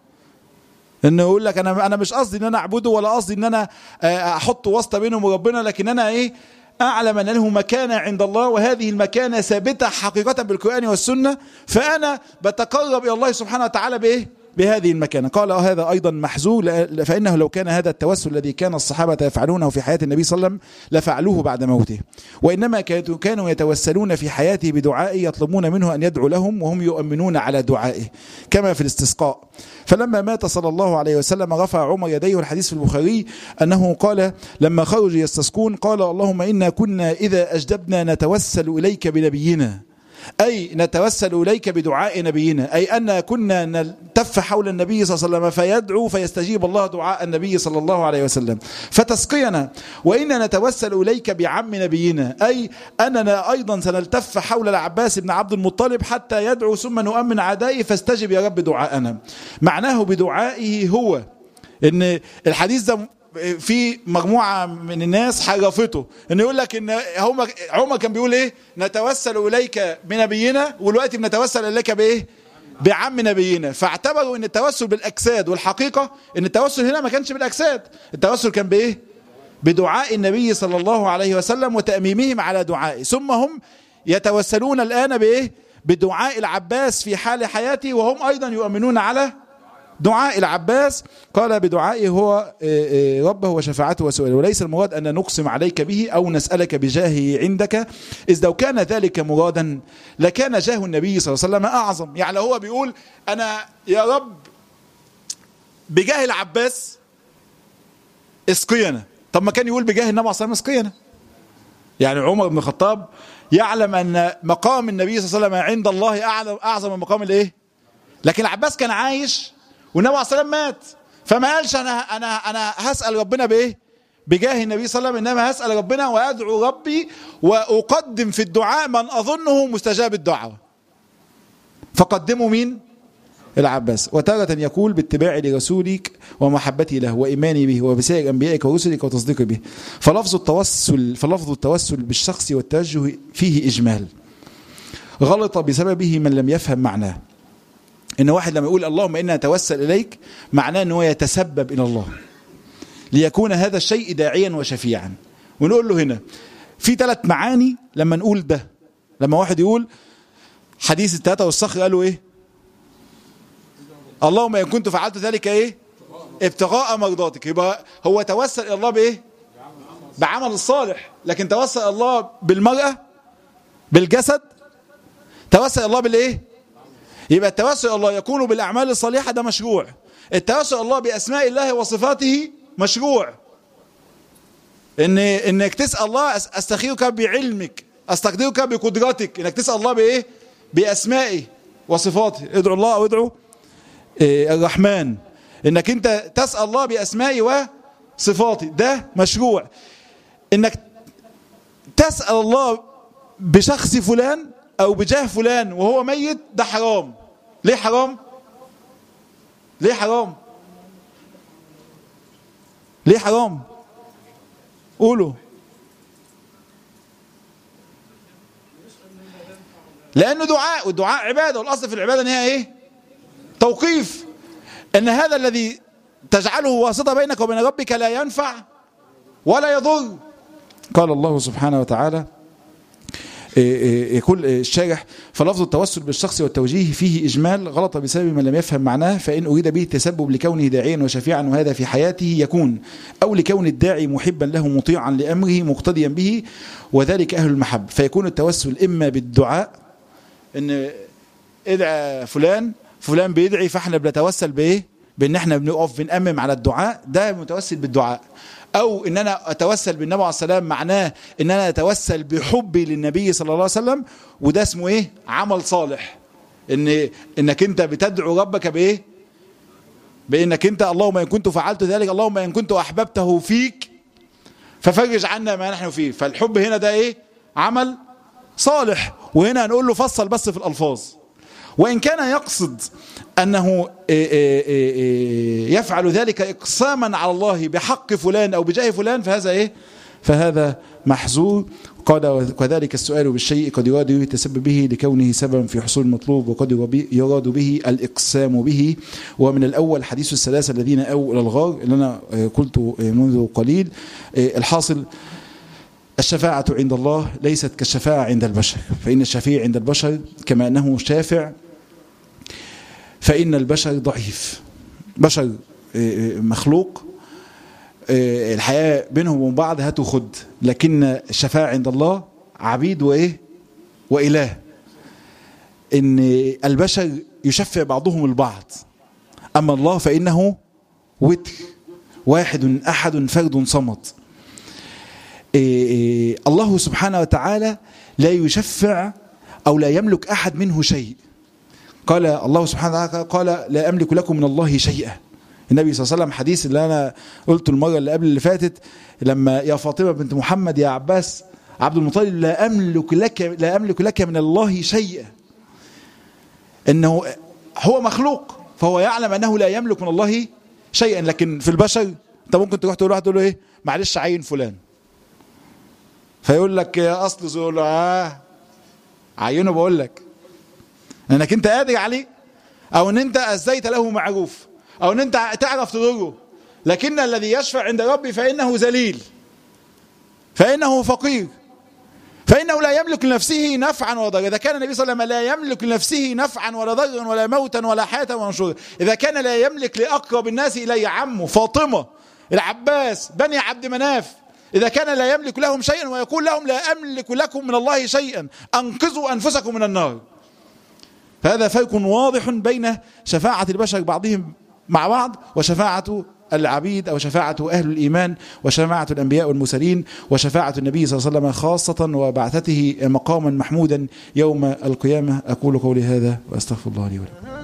انه يقول لك انا انا مش قصدي ان انا اعبده ولا قصدي ان انا احط واسطه بينهم وربنا لكن انا ايه اعلم ان له مكانه عند الله وهذه المكانه ثابته حقيقه بالقران والسنه فانا بتقرب الى الله سبحانه وتعالى بايه بهذه المكانة قال هذا أيضا محزور فإنه لو كان هذا التوسل الذي كان الصحابة يفعلونه في حياة النبي صلى الله عليه وسلم لفعلوه بعد موته وإنما كانوا يتوسلون في حياته بدعائه يطلبون منه أن يدعو لهم وهم يؤمنون على دعائه كما في الاستسقاء فلما مات صلى الله عليه وسلم رفع عمر يديه الحديث في البخاري أنه قال لما خرجوا يستسقون قال اللهم إنا كنا إذا أجدبنا نتوسل إليك بنبينا أي نتوسل إليك بدعاء نبينا أي أن كنا نلتف حول النبي صلى الله عليه وسلم فيدعو فيستجيب الله دعاء النبي صلى الله عليه وسلم فتسقينا وإنا نتوسل إليك بعم نبينا أي أننا أيضا سنلتف حول العباس بن عبد المطلب حتى يدعو ثم نؤمن عدائه فاستجب يا رب دعاءنا معناه بدعائه هو ان الحديث ده في مجموعة من الناس حرفته انه يقول لك ان هم عمر كان بيقول ايه نتوسل اليك بنبينا ودلوقتي بنتوسل اليك بايه بعم نبينا فاعتبروا ان التوسل بالاجساد والحقيقة ان التوسل هنا ما كانش بالاجساد التوسل كان بايه بدعاء النبي صلى الله عليه وسلم وتأميمهم على دعائه ثم هم يتوسلون الآن بايه بدعاء العباس في حال حياته وهم ايضا يؤمنون على دعاء العباس قال بدعائه هو ربه وشفاعته وسؤاله وليس المراد أن نقسم عليك به أو نسألك بجاهه عندك إذ لو كان ذلك مرادا لكان جاه النبي صلى الله عليه وسلم أعظم يعني هو بيقول أنا يا رب بجاه العباس اسقينا طب ما كان يقول بجاه النبي صلى الله عليه وسلم اسقينا يعني عمر بن الخطاب يعلم أن مقام النبي صلى الله عليه وسلم عند الله أعظم, أعظم من مقام الإيه لكن العباس كان عايش والنبي عليه الصلاه والسلام مات فما قالش انا انا انا هسال ربنا بايه بجاه النبي صلى الله عليه وسلم انما هسال ربنا وادعو ربي واقدم في الدعاء من اظنه مستجاب الدعوه فقدموا مين العباس وتارة يقول باتباعي لرسولك ومحبتي له وإيماني به وبسائر أنبيائك ورسلك وتصديقي به فلفظ التوسل فلفظ التوسل بالشخص والتوجه فيه إجمال غلط بسببه من لم يفهم معناه إن واحد لما يقول اللهم إنا أتوسل إليك معناه أنه يتسبب إلى الله ليكون هذا الشيء داعيا وشفيعا ونقول له هنا في ثلاث معاني لما نقول ده لما واحد يقول حديث التلاتة والصخر قالوا ايه اللهم ان كنت فعلت ذلك ايه ابتغاء مرضاتك يبقى هو توسل الى الله بايه بعمل الصالح لكن توسل الى الله بالمرأة بالجسد توسل الى الله بالايه يبقى التوسل الى الله يكون بالاعمال الصالحة ده مشروع التوسل الى الله باسماء الله وصفاته مشروع ان انك تسال الله استخيرك بعلمك استقدرك بقدرتك انك تسال الله بايه باسمائه وصفاته ادعو الله او ادعو إيه الرحمن انك انت تسال الله باسمائه وصفاته ده مشروع انك تسال الله بشخص فلان او بجاه فلان وهو ميت ده حرام ليه حرام ليه حرام ليه حرام قولوا لانه دعاء والدعاء عباده والاصل في العباده ان هي ايه توقيف ان هذا الذي تجعله واسطه بينك وبين ربك لا ينفع ولا يضر قال الله سبحانه وتعالى يقول الشارح فلفظ التوسل بالشخص والتوجيه فيه إجمال غلط بسبب من لم يفهم معناه فإن أريد به التسبب لكونه داعيا وشفيعا وهذا في حياته يكون أو لكون الداعي محبا له مطيعا لأمره مقتديا به وذلك أهل المحب فيكون التوسل إما بالدعاء إن ادعى فلان فلان بيدعي فاحنا بنتوسل بإيه بإن احنا بنقف بنأمم على الدعاء ده متوسل بالدعاء او ان انا اتوسل بالنبي عليه السلام معناه ان انا اتوسل بحبي للنبي صلى الله عليه وسلم وده اسمه ايه عمل صالح ان انك انت بتدعو ربك بايه بانك انت اللهم ان كنت فعلت ذلك اللهم ان كنت احببته فيك ففرج عنا ما نحن فيه فالحب هنا ده ايه عمل صالح وهنا هنقول له فصل بس في الالفاظ وإن كان يقصد أنه يفعل ذلك إقساما على الله بحق فلان أو بجاه فلان فهذا إيه فهذا محزور قال وكذلك السؤال بالشيء قد يراد به التسبب به لكونه سببا في حصول المطلوب وقد يراد به الإقسام به ومن الأول حديث الثلاثة الذين أو إلى الغار اللي أنا قلت منذ قليل الحاصل الشفاعة عند الله ليست كالشفاعة عند البشر فإن الشفيع عند البشر كما أنه شافع فإن البشر ضعيف بشر مخلوق الحياة بينهم وبين بعض هات وخد لكن الشفاعة عند الله عبيد وإيه وإله إن البشر يشفع بعضهم البعض أما الله فإنه وتر واحد أحد فرد صمد الله سبحانه وتعالى لا يشفع أو لا يملك أحد منه شيء قال الله سبحانه وتعالى قال لا أملك لكم من الله شيئا النبي صلى الله عليه وسلم حديث اللي أنا قلته المرة اللي قبل اللي فاتت لما يا فاطمة بنت محمد يا عباس عبد المطلب لا أملك لك لا أملك لك من الله شيئا إنه هو مخلوق فهو يعلم أنه لا يملك من الله شيئا لكن في البشر أنت ممكن تروح تقول واحد تقول له إيه معلش عين فلان فيقول لك يا اصل زول اه عينه بقول لك انك انت قادر عليه او ان انت ازيت له معروف او ان انت تعرف تضره لكن الذي يشفع عند ربي فانه ذليل فانه فقير فانه لا يملك لنفسه نفعا ولا ضرا اذا كان النبي صلى الله عليه وسلم لا يملك لنفسه نفعا ولا ضرا ولا موتا ولا حياه ولا نشورا اذا كان لا يملك لاقرب الناس اليه عمه فاطمه العباس بني عبد مناف إذا كان لا يملك لهم شيئا ويقول لهم لا أملك لكم من الله شيئا أنقذوا أنفسكم من النار فهذا فرق واضح بين شفاعة البشر بعضهم مع بعض وشفاعة العبيد أو شفاعة أهل الإيمان وشفاعة الأنبياء والمرسلين وشفاعة النبي صلى الله عليه وسلم خاصة وبعثته مقاما محمودا يوم القيامة أقول قولي هذا وأستغفر الله لي ولكم